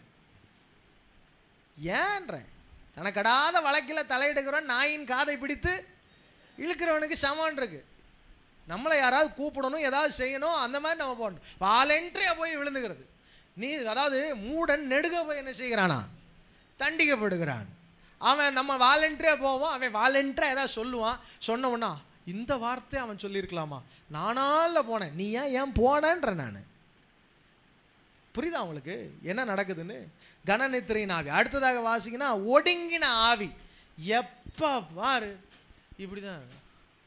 ஏன்றேன் தனக்கடாத வழக்கில் தலையிடுகிறவன் நாயின் காதை பிடித்து இழுக்கிறவனுக்கு சமன் இருக்கு நம்மளை யாராவது கூப்பிடணும் ஏதாவது செய்யணும் அந்த மாதிரி நம்ம போடணும் வாலண்டரியாக போய் விழுந்துக்கிறது நீ அதாவது மூடன் நெடுக போய் என்ன செய்கிறானா தண்டிக்கப்படுகிறான் அவன் நம்ம வாலண்டரியாக போவோம் அவன் வாலண்டரியாக ஏதாவது சொல்லுவான் சொன்ன உடனே இந்த வார்த்தை அவன் சொல்லியிருக்கலாமா நானால போனேன் நீ ஏன் ஏன் போனேன்ற நான் புரியுதா உங்களுக்கு என்ன நடக்குதுன்னு கனநித்திரையின் ஆவி அடுத்ததாக வாசிங்கன்னா ஒடுங்கின ஆவி எப்ப பாரு இப்படிதான் இருக்கும்.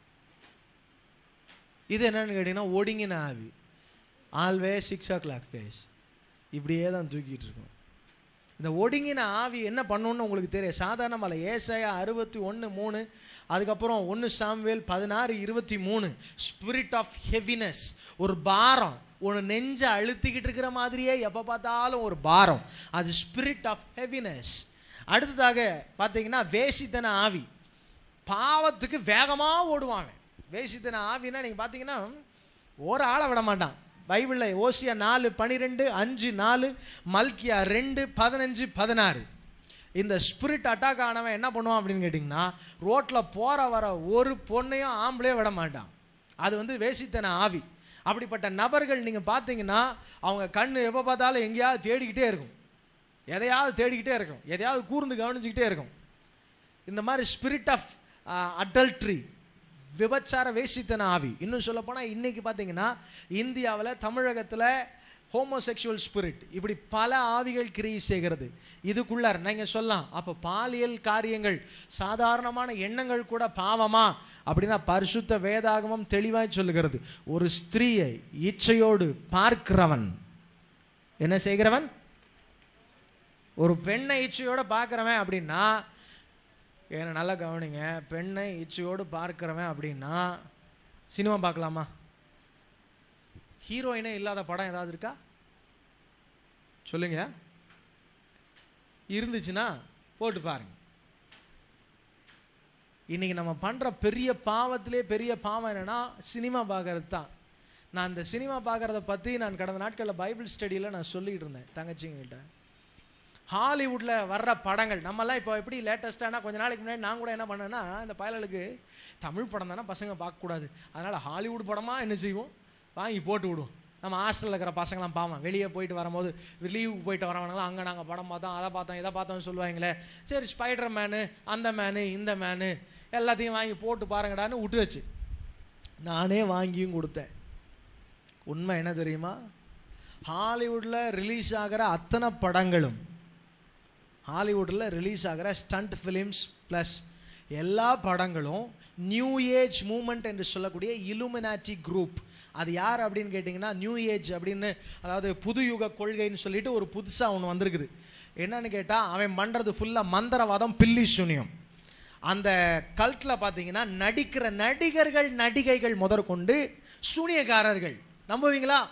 இது என்னன்னு கேட்டீங்கன்னா ஒடுங்கின ஆவி always six o'clock face இப்படியே தான் தூக்கிட்டு இருக்கும் இந்த ஒடுங்கின ஆவி என்ன பண்ணுன்னு உங்களுக்கு தெரியும் சாதாரணமல்ல ஏசாயா அறுபத்தி ஒன்று மூணு அதுக்கப்புறம் ஒன்று சாம்வேல் பதினாறு இருபத்தி மூணு ஸ்பிரிட் ஆஃப் ஹெவினஸ் ஒரு பாரம் ஒன்று நெஞ்சை அழுத்திக்கிட்டு இருக்கிற மாதிரியே எப்போ பார்த்தாலும் ஒரு பாரம் அது ஸ்பிரிட் ஆஃப் ஹெவினஸ் அடுத்ததாக பார்த்தீங்கன்னா வேசித்தன ஆவி பாவத்துக்கு வேகமாக ஓடுவாங்க வேசித்தன ஆவின்னா நீங்கள் பார்த்தீங்கன்னா ஒரு ஆளை விட மாட்டான் பைபிளில் ஓசியா நாலு பனிரெண்டு அஞ்சு நாலு மல்கியா ரெண்டு பதினஞ்சு பதினாறு இந்த ஸ்பிரிட் அட்டாக் ஆனவன் என்ன பண்ணுவான் அப்படின்னு கேட்டிங்கன்னா ரோட்டில் போகிற வர ஒரு பொண்ணையும் ஆம்பளையும் விட மாட்டான் அது வந்து வேசித்தன ஆவி அப்படிப்பட்ட நபர்கள் நீங்கள் பார்த்தீங்கன்னா அவங்க கண் எப்போ பார்த்தாலும் எங்கேயாவது தேடிக்கிட்டே இருக்கும் எதையாவது தேடிக்கிட்டே இருக்கும் எதையாவது கூர்ந்து கவனிச்சுக்கிட்டே இருக்கும் இந்த மாதிரி ஸ்பிரிட் ஆஃப் அடல்ட்ரி விபச்சார வேசித்தன ஆவி இன்னும் சொல்ல போனால் இன்னைக்கு பார்த்தீங்கன்னா இந்தியாவில் தமிழகத்தில் ஹோமோசெக்சுவல் ஸ்பிரிட் இப்படி பல ஆவிகள் கிரியை செய்கிறது இதுக்குள்ளார் நீங்கள் சொல்லலாம் அப்போ பாலியல் காரியங்கள் சாதாரணமான எண்ணங்கள் கூட பாவமா அப்படின்னா பரிசுத்த வேதாகமம் தெளிவாய் சொல்லுகிறது ஒரு ஸ்திரீயை இச்சையோடு பார்க்கிறவன் என்ன செய்கிறவன் ஒரு பெண்ணை இச்சையோட பார்க்குறவன் அப்படின்னா என்னை நல்லா கவனிங்க பெண்ணை இச்சையோடு பார்க்கிறவன் அப்படின்னா சினிமா பார்க்கலாமா ஹீரோயினே இல்லாத படம் ஏதாவது இருக்கா சொல்லுங்க இருந்துச்சுன்னா போட்டு பாருங்க இன்னைக்கு நம்ம பண்ற பெரிய பாவத்திலே பெரிய பாவம் என்னன்னா சினிமா பார்க்கறது தான் நான் அந்த சினிமா பார்க்கறத பத்தி நான் கடந்த நாட்களில் பைபிள் ஸ்டடியில் நான் சொல்லிட்டு இருந்தேன் தங்கச்சிங்கிட்ட ஹாலிவுட்ல வர்ற படங்கள் நம்மலாம் இப்போ எப்படி லேட்டஸ்டானா கொஞ்ச நாளைக்கு முன்னாடி நான் கூட என்ன பண்ணேன்னா இந்த பயலுக்கு தமிழ் படம் தானே பசங்க பார்க்கக்கூடாது அதனால ஹாலிவுட் படமா என்ன செய்வோம் வாங்கி போட்டு விடுவோம் நம்ம ஹாஸ்டலில் இருக்கிற பசங்களாம் பாவம் வெளியே போயிட்டு வரும்போது லீவுக்கு போயிட்டு வரவங்களாம் அங்கே நாங்கள் படம் பார்த்தோம் அதை பார்த்தோம் இதை பார்த்தோம்னு சொல்லுவாங்களே சரி ஸ்பைடர் மேனு அந்த மேனு இந்த மேனு எல்லாத்தையும் வாங்கி போட்டு பாருங்கடான்னு விட்டுருச்சு நானே வாங்கியும் கொடுத்தேன் உண்மை என்ன தெரியுமா ஹாலிவுட்டில் ரிலீஸ் ஆகிற அத்தனை படங்களும் ஹாலிவுட்டில் ரிலீஸ் ஆகிற ஸ்டண்ட் ஃபிலிம்ஸ் ப்ளஸ் எல்லா படங்களும் நியூ ஏஜ் மூமெண்ட் என்று சொல்லக்கூடிய இலுமினாட்டி குரூப் அது யார் அப்படின்னு கேட்டிங்கன்னா நியூ ஏஜ் அப்படின்னு அதாவது புது யுக கொள்கைன்னு சொல்லிட்டு ஒரு புதுசாக ஒன்று வந்திருக்குது என்னன்னு கேட்டால் அவன் பண்ணுறது ஃபுல்லாக மந்திரவாதம் பில்லி சூனியம் அந்த கல்ட்டில் பார்த்தீங்கன்னா நடிக்கிற நடிகர்கள் நடிகைகள் முதற்கொண்டு சூனியக்காரர்கள் நம்புவீங்களா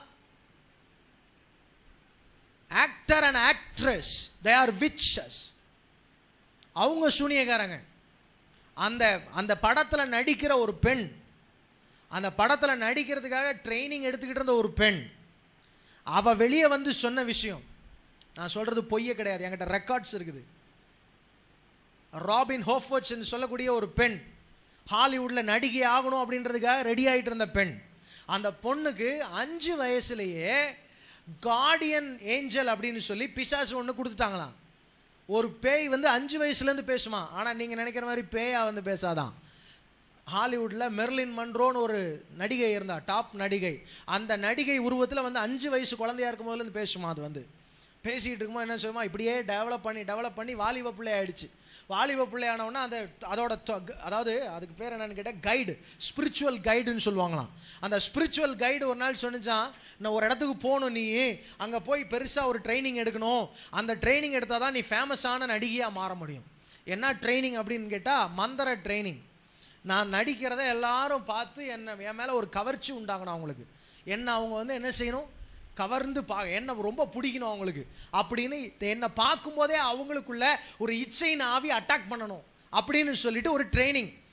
actor and actress they are witches அவங்க சூனியக்காரங்க அந்த அந்த படத்தில் நடிக்கிற ஒரு பெண் அந்த படத்தில் நடிக்கிறதுக்காக ட்ரைனிங் எடுத்துக்கிட்டு இருந்த ஒரு பெண் அவ வெளியே வந்து சொன்ன விஷயம் நான் சொல்றது பொய்யே கிடையாது என்கிட்ட ரெக்கார்ட்ஸ் இருக்குது ராபின் ஹோஃபர்ட்ஸ் சொல்லக்கூடிய ஒரு பெண் ஹாலிவுட்ல நடிகை ஆகணும் அப்படின்றதுக்காக ரெடி ஆகிட்டு இருந்த பெண் அந்த பொண்ணுக்கு அஞ்சு வயசுலேயே கார்டியன் ஏஞ்சல் அப்படின்னு சொல்லி பிசாசு ஒன்று கொடுத்துட்டாங்களாம் ஒரு பேய் வந்து அஞ்சு வயசுலேருந்து பேசுமா ஆனால் நீங்கள் நினைக்கிற மாதிரி பேயா வந்து பேசாதான் ஹாலிவுட்டில் மெர்லின் மன்ரோன்னு ஒரு நடிகை இருந்தா டாப் நடிகை அந்த நடிகை உருவத்தில் வந்து அஞ்சு வயசு குழந்தையா இருக்கும் போதுலேருந்து பேசுமா அது வந்து பேசிகிட்டு இருக்கும்போது என்ன சொல்லுமா இப்படியே டெவலப் பண்ணி டெவலப் பண்ணி வாலிப பிள்ளை ஆயிடுச்சு வாலிப பிள்ளையானவுடனே அந்த அதோட தொ- அதாவது அதுக்கு பேர் என்னன்னு கேட்டால் கைடு ஸ்பிரிச்சுவல் கைடுன்னு சொல்லுவாங்களாம் அந்த ஸ்பிரிச்சுவல் கைடு ஒரு நாள் சொன்னிச்சான் நான் ஒரு இடத்துக்கு போகணும் நீ அங்கே போய் பெருசாக ஒரு ட்ரைனிங் எடுக்கணும் அந்த ட்ரைனிங் எடுத்தால் தான் நீ ஃபேமஸான நடிகையாக மாற முடியும் என்ன ட்ரைனிங் அப்படின்னு கேட்டால் மந்திர ட்ரைனிங் நான் நடிக்கிறத எல்லாரும் பார்த்து என்ன என் மேலே ஒரு கவர்ச்சி உண்டாகணும் அவங்களுக்கு என்ன அவங்க வந்து என்ன செய்யணும் கவர்ந்து பா என்ன ரொம்ப பிடிக்கணும் அவங்களுக்கு அப்படின்னு என்னை பார்க்கும்போதே அவங்களுக்குள்ள ஒரு இச்சையின் ஆவி அட்டாக் பண்ணணும் அப்படின்னு சொல்லிட்டு ஒரு ட்ரைனிங்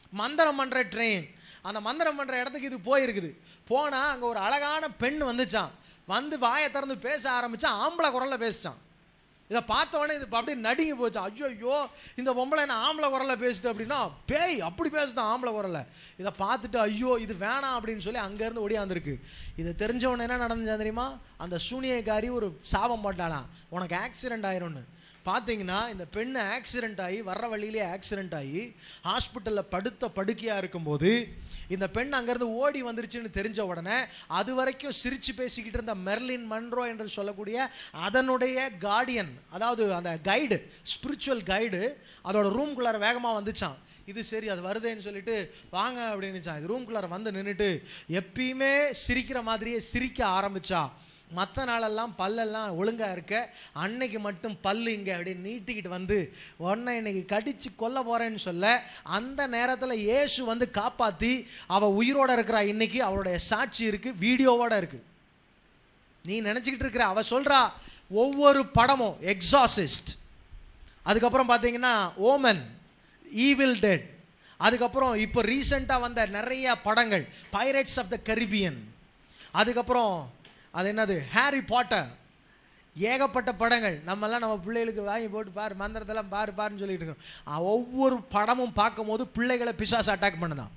மந்திரம் பண்ணுற ட்ரெயின் அந்த மந்திரம் பண்ணுற இடத்துக்கு இது போயிருக்குது போனால் அங்கே ஒரு அழகான பெண் வந்துச்சான் வந்து வாயை திறந்து பேச ஆரம்பிச்சா ஆம்பளை குரல்ல பேசிச்சான் இதை பார்த்த உடனே இது அப்படியே நடுங்கி போச்சு ஐயோ ஐயோ இந்த பொம்பளை என்ன ஆம்பளை குரல்ல பேசுது அப்படின்னா பேய் அப்படி பேசுதான் ஆம்பளை குரல்ல இதை பார்த்துட்டு ஐயோ இது வேணாம் அப்படின்னு சொல்லி அங்கேருந்து ஒடியாந்துருக்கு இதை தெரிஞ்ச உடனே என்ன நடந்துச்சா தெரியுமா அந்த சூனியக்காரி ஒரு சாபம் போட்டாலாம் உனக்கு ஆக்சிடென்ட் ஆயிரும்னு பார்த்தீங்கன்னா இந்த பெண்ணு ஆக்சிடென்ட் ஆகி வர்ற வழியிலே ஆக்சிடென்ட் ஆகி ஹாஸ்பிட்டலில் படுத்த படுக்கையாக இருக்கும்போது இந்த பெண் அங்கேருந்து ஓடி வந்துருச்சுன்னு தெரிஞ்ச உடனே அது வரைக்கும் சிரிச்சு பேசிக்கிட்டு இருந்த மெர்லின் மன்ரோ என்று சொல்லக்கூடிய அதனுடைய கார்டியன் அதாவது அந்த கைடு ஸ்பிரிச்சுவல் கைடு அதோட ரூம்குள்ளார வேகமாக வந்துச்சான் இது சரி அது வருதேன்னு சொல்லிட்டு வாங்க அப்படின்னுச்சான் இது ரூம்குள்ளார வந்து நின்றுட்டு எப்பயுமே சிரிக்கிற மாதிரியே சிரிக்க ஆரம்பிச்சா மற்ற நாளெல்லாம் பல்லெல்லாம் ஒழுங்கா இருக்க அன்னைக்கு மட்டும் பல்லு இங்கே அப்படியே நீட்டிக்கிட்டு வந்து உன்னை இன்னைக்கு கடிச்சு கொல்ல போறேன்னு சொல்ல அந்த நேரத்தில் இயேசு வந்து காப்பாற்றி அவ உயிரோட இருக்கிறா இன்னைக்கு அவளுடைய சாட்சி இருக்கு வீடியோவோட இருக்கு நீ நினச்சிக்கிட்டு இருக்கிற அவ சொல்றா ஒவ்வொரு படமும் எக்ஸாசிஸ்ட் அதுக்கப்புறம் பார்த்தீங்கன்னா ஓமன் ஈவில் டெட் அதுக்கப்புறம் இப்போ ரீசெண்டாக வந்த நிறைய படங்கள் பைரட்ஸ் ஆஃப் த கரிபியன் அதுக்கப்புறம் அது என்னது ஹாரி பாட்டர் ஏகப்பட்ட படங்கள் நம்மெல்லாம் நம்ம பிள்ளைகளுக்கு வாங்கி போட்டு பாரு மந்திரத்தெல்லாம் பாரு பாருன்னு சொல்லிட்டு இருக்கோம் ஆ, ஒவ்வொரு படமும் பார்க்கும்போது பிள்ளைகளை பிசாசு அட்டாக் பண்ணுதான்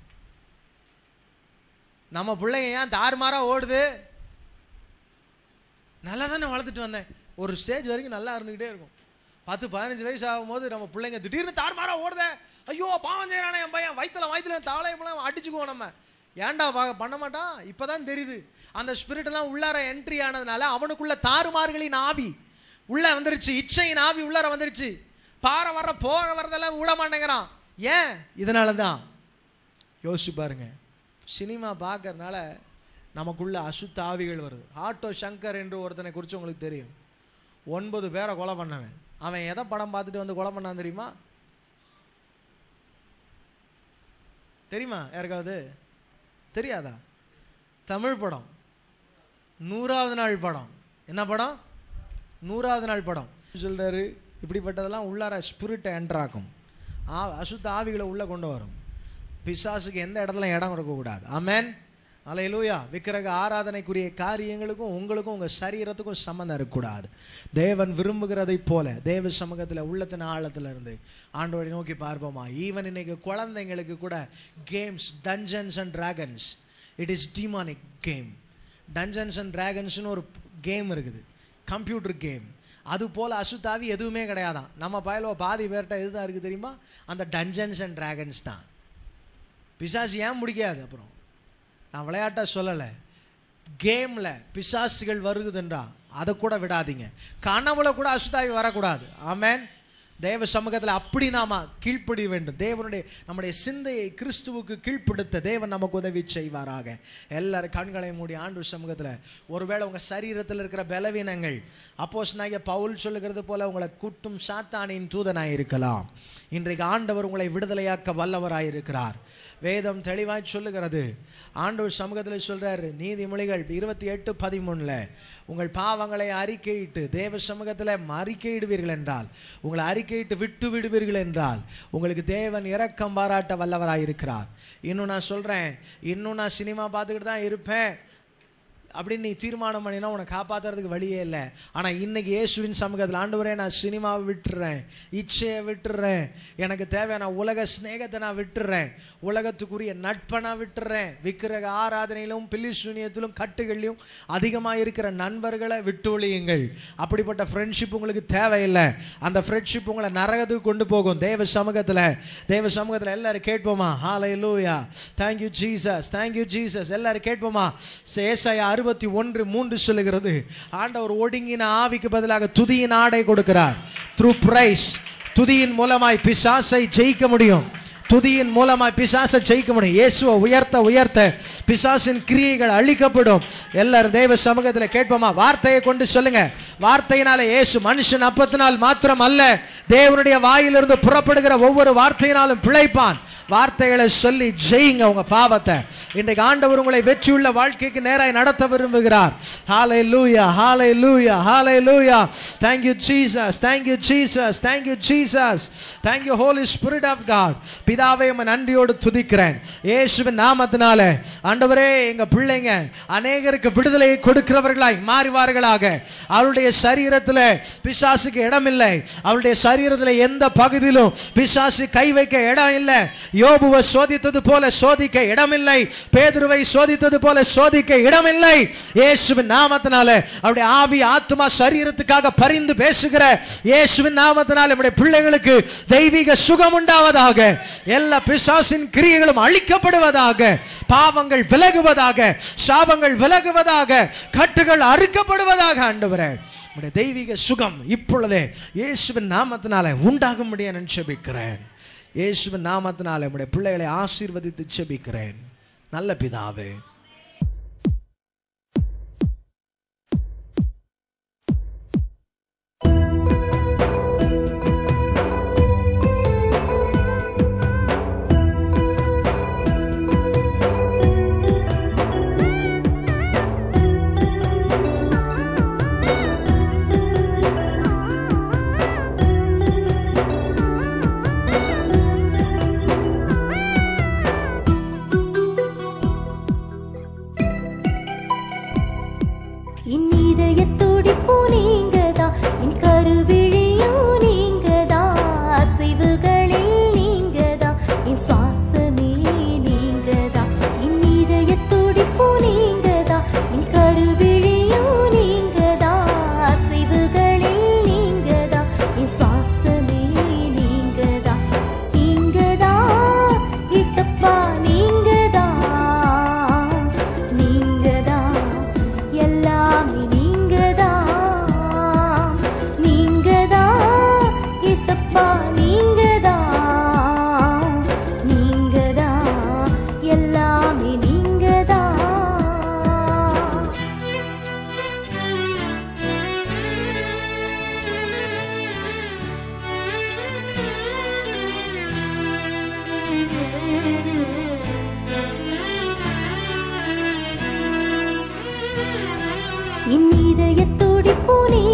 நம்ம பிள்ளைங்க ஏன் தாறுமாறா ஓடுது நல்லா தானே வளர்த்துட்டு வந்தேன் ஒரு ஸ்டேஜ் வரைக்கும் நல்லா இருந்துக்கிட்டே இருக்கும் பத்து பதினஞ்சு வயசு ஆகும்போது நம்ம பிள்ளைங்க திடீர்னு தாறுமாறா ஓடுதே ஐயோ பாவம் செய்யறானே என் பையன் வயித்துல வயித்துல தாளையமெல்லாம் அடிச்சுக்குவோம் நம்ம ஏன்டா பா- பண்ண மாட்டான் இப்பதான் தெரியுது அந்த ஸ்பிரிட் எல்லாம் உள்ளார என்ட்ரி ஆனதுனால அவனுக்குள்ள தாறுமாறுகளின் ஆவி உள்ள வந்துருச்சு இச்சையின் ஆவி உள்ளார வந்துருச்சு பாற வர்ற போற வர்றதெல்லாம் விட மாட்டேங்கிறான் ஏன் இதனால தான் யோசிச்சு பாருங்க சினிமா பார்க்கறதுனால நமக்குள்ள அசுத்த ஆவிகள் வருது ஆட்டோ சங்கர் என்று ஒருத்தனை குறித்து உங்களுக்கு தெரியும் ஒன்பது பேரை கொலை பண்ணவன் அவன் எதை படம் பார்த்துட்டு வந்து கொலை பண்ணான் தெரியுமா தெரியுமா யாருக்காவது தெரியாதா தமிழ் படம் நூறாவது நாள் படம் என்ன படம் நூறாவது நாள் படம் சொல்றாரு இப்படிப்பட்டதெல்லாம் உள்ளார ஸ்பிரிட்டை என்ட்ராக்கும் ஆ அசுத்த ஆவிகளை உள்ளே கொண்டு வரும் பிசாசுக்கு எந்த இடத்துல இடம் இருக்கக்கூடாது ஆமென் அலையிலூயா விக்கிரக ஆராதனைக்குரிய காரியங்களுக்கும் உங்களுக்கும் உங்கள் சரீரத்துக்கும் சம்மந்தம் இருக்கக்கூடாது தேவன் விரும்புகிறதைப் போல தேவ சமூகத்தில் உள்ளத்தின் ஆழத்துல இருந்து ஆண்டோரை நோக்கி பார்ப்போமா ஈவன் இன்னைக்கு குழந்தைங்களுக்கு கூட games dungeons and dragons it is demonic game dungeons and டிராகன்ஸ்னு ஒரு கேம் இருக்குது கம்ப்யூட்டர் கேம் அது போல் அசுத்தாவி எதுவுமே கிடையாதான் நம்ம பயலோ பாதி பேர்கிட்ட எதுதான் இருக்குது தெரியுமா அந்த டஞ்சன்ஸ் அண்ட் டிராகன்ஸ் தான் பிசாசு ஏன் முடிக்காது அப்புறம் நான் விளையாட்டா சொல்லலை கேமில் பிசாசுகள் வருகுதுன்றா அதை கூட விடாதீங்க கனவுல கூட அசுத்தாவி வரக்கூடாது ஆமென் தேவ சமூகத்தில் அப்படி நாம கீழ்ப்படிய வேண்டும் தேவனுடைய நம்முடைய சிந்தையை கிறிஸ்துவுக்கு கீழ்ப்படுத்த தேவன் நமக்கு உதவி செய்வாராக எல்லாரும் கண்களை மூடி ஆண்டு சமூகத்தில் ஒருவேளை உங்கள் சரீரத்தில் இருக்கிற பலவீனங்கள் அப்போஸ் பவுல் சொல்லுகிறது போல உங்களை குட்டும் சாத்தானின் தூதனாய் இருக்கலாம் இன்றைக்கு ஆண்டவர் உங்களை விடுதலையாக்க வல்லவராய் இருக்கிறார் வேதம் தெளிவாய் சொல்லுகிறது ஆண்டவர் சமூகத்தில் சொல்றாரு நீதிமொழிகள் இருபத்தி எட்டு பதிமூணுல உங்கள் பாவங்களை அறிக்கையிட்டு தேவ சமூகத்தில் அறிக்கையிடுவீர்கள் என்றால் உங்களை அறிக்கையிட்டு விட்டு விடுவீர்கள் என்றால் உங்களுக்கு தேவன் இரக்கம் பாராட்ட வல்லவராய் இருக்கிறார் இன்னும் நான் சொல்றேன் இன்னும் நான் சினிமா பார்த்துக்கிட்டு தான் இருப்பேன் அப்படின்னு நீ தீர்மானம் பண்ணினா உன்னை காப்பாத்துறதுக்கு வழியே இல்லை ஆனால் இன்னைக்கு இயேசுவின் சமூகத்தில் ஆண்டவரே நான் சினிமாவை விட்டுறேன் இச்சையை விட்டுறேன் எனக்கு தேவையான உலக சிநேகத்தை நான் விட்டுறேன் உலகத்துக்குரிய நட்பை நான் விட்டுறேன் விக்கிரக ஆராதனையிலும் பில்லி சூனியத்திலும் கட்டுகள்லையும் அதிகமாக இருக்கிற நண்பர்களை விட்டு ஒழியுங்கள் அப்படிப்பட்ட ஃப்ரெண்ட்ஷிப் உங்களுக்கு தேவையில்லை அந்த ஃப்ரெண்ட்ஷிப் உங்களை நரகத்துக்கு கொண்டு போகும் தேவ சமூகத்தில் தேவ சமூகத்தில் எல்லாரும் கேட்போமா ஹாலை hallelujah thank you Jesus thank you Jesus எல்லாரும் கேட்போமா ஏசாயா அறுபத்தி ஒன்று மூன்று சொல்லுகிறது ஆண்டவர் ஒடுங்கின ஆவிக்கு பதிலாக துதியின் ஆடை கொடுக்கிறார் த்ரூ பிரைஸ் துதியின் மூலமாய் பிசாசை ஜெயிக்க முடியும் துதியின் மூலமாய் பிசாசை ஜெயிக்க முடியும் இயேசுவை உயர்த்த உயர்த்த பிசாசின் கிரியைகள் அழிக்கப்படும் எல்லாரும் தேவ சமூகத்தில் கேட்போமா வார்த்தையை கொண்டு சொல்லுங்க வார்த்தையினால இயேசு மனுஷன் அப்பத்தினால் மாத்திரம் அல்ல தேவனுடைய வாயிலிருந்து புறப்படுகிற ஒவ்வொரு வார்த்தையினாலும் பிழைப்பான் வார்த்தைகளை சொல்லி ஜெயிங்க உங்க பாவத்தை இன்றைக்கு ஆண்டவர் உங்களை வெற்றியுள்ள வாழ்க்கைக்கு நேராய் நடத்த விரும்புகிறார் ஹாலை hallelujah hallelujah hallelujah thank you Jesus thank you Jesus thank you Jesus thank you Holy Spirit of God பிதாவை உம்மை நன்றியோடு துதிக்கிறேன் இயேசுவின் நாமத்தினால ஆண்டவரே எங்க பிள்ளைங்க அநேகருக்கு விடுதலையை கொடுக்கிறவர்களாய் மாறிவார்களாக அவருடைய சரீரத்தில் பிசாசுக்கு இடம் இல்லை அவருடைய சரீரத்தில் எந்த பகுதியிலும் பிசாசு கை வைக்க இடம் இல்லை யோபுவை சோதித்தது போல சோதிக்க இடமில்லை பேதுருவை சோதித்தது போல சோதிக்க இடமில்லை இயேசுவின் நாமத்தினால அவருடைய ஆவி ஆத்மா சரீரத்துக்காக பரிந்து பேசுகிற இயேசுவின் நாமத்தினால நம்முடைய பிள்ளைகளுக்கு தெய்வீக சுகம் உண்டாவதாக எல்லா பிசாசின் கிரியைகளும் அழிக்கப்படுவதாக பாவங்கள் விலகுவதாக சாபங்கள் விலகுவதாக கட்டுகள் அறுக்கப்படுவதாக ஆண்டவரே உடைய தெய்வீக சுகம் இப்பொழுதே இயேசுவின் நாமத்தினால உண்டாகும்படியா நான் செபிக்கிறேன் இயேசுவின் நாமத்தினால உடைய பிள்ளைகளை ஆசீர்வதித்து செபிக்கிறேன் நல்ல பிதாவே என் இதய துடிப்பு நீங்கதான் என் கருவிழியும் நீங்கதான் அசைவுகளில் நீங்கதான் என் சுவாசமே நீங்கதான் என் இதய துடிப்பு நீங்கதான் என் கருவிழியும் நீங்கதான் அசைவுகளில் நீங்கதான் என் சுவாசமே நீங்கதான் நீங்கதான் இசப்பா நீங்கதான் நீங்கதான் எல்லாமே நீங்கதான் நீங்கதான் இசப்பா நீங்கதான் நீங்கதான் எல்லாமே நீங்கதான் என் இதய துடிப்பு நீ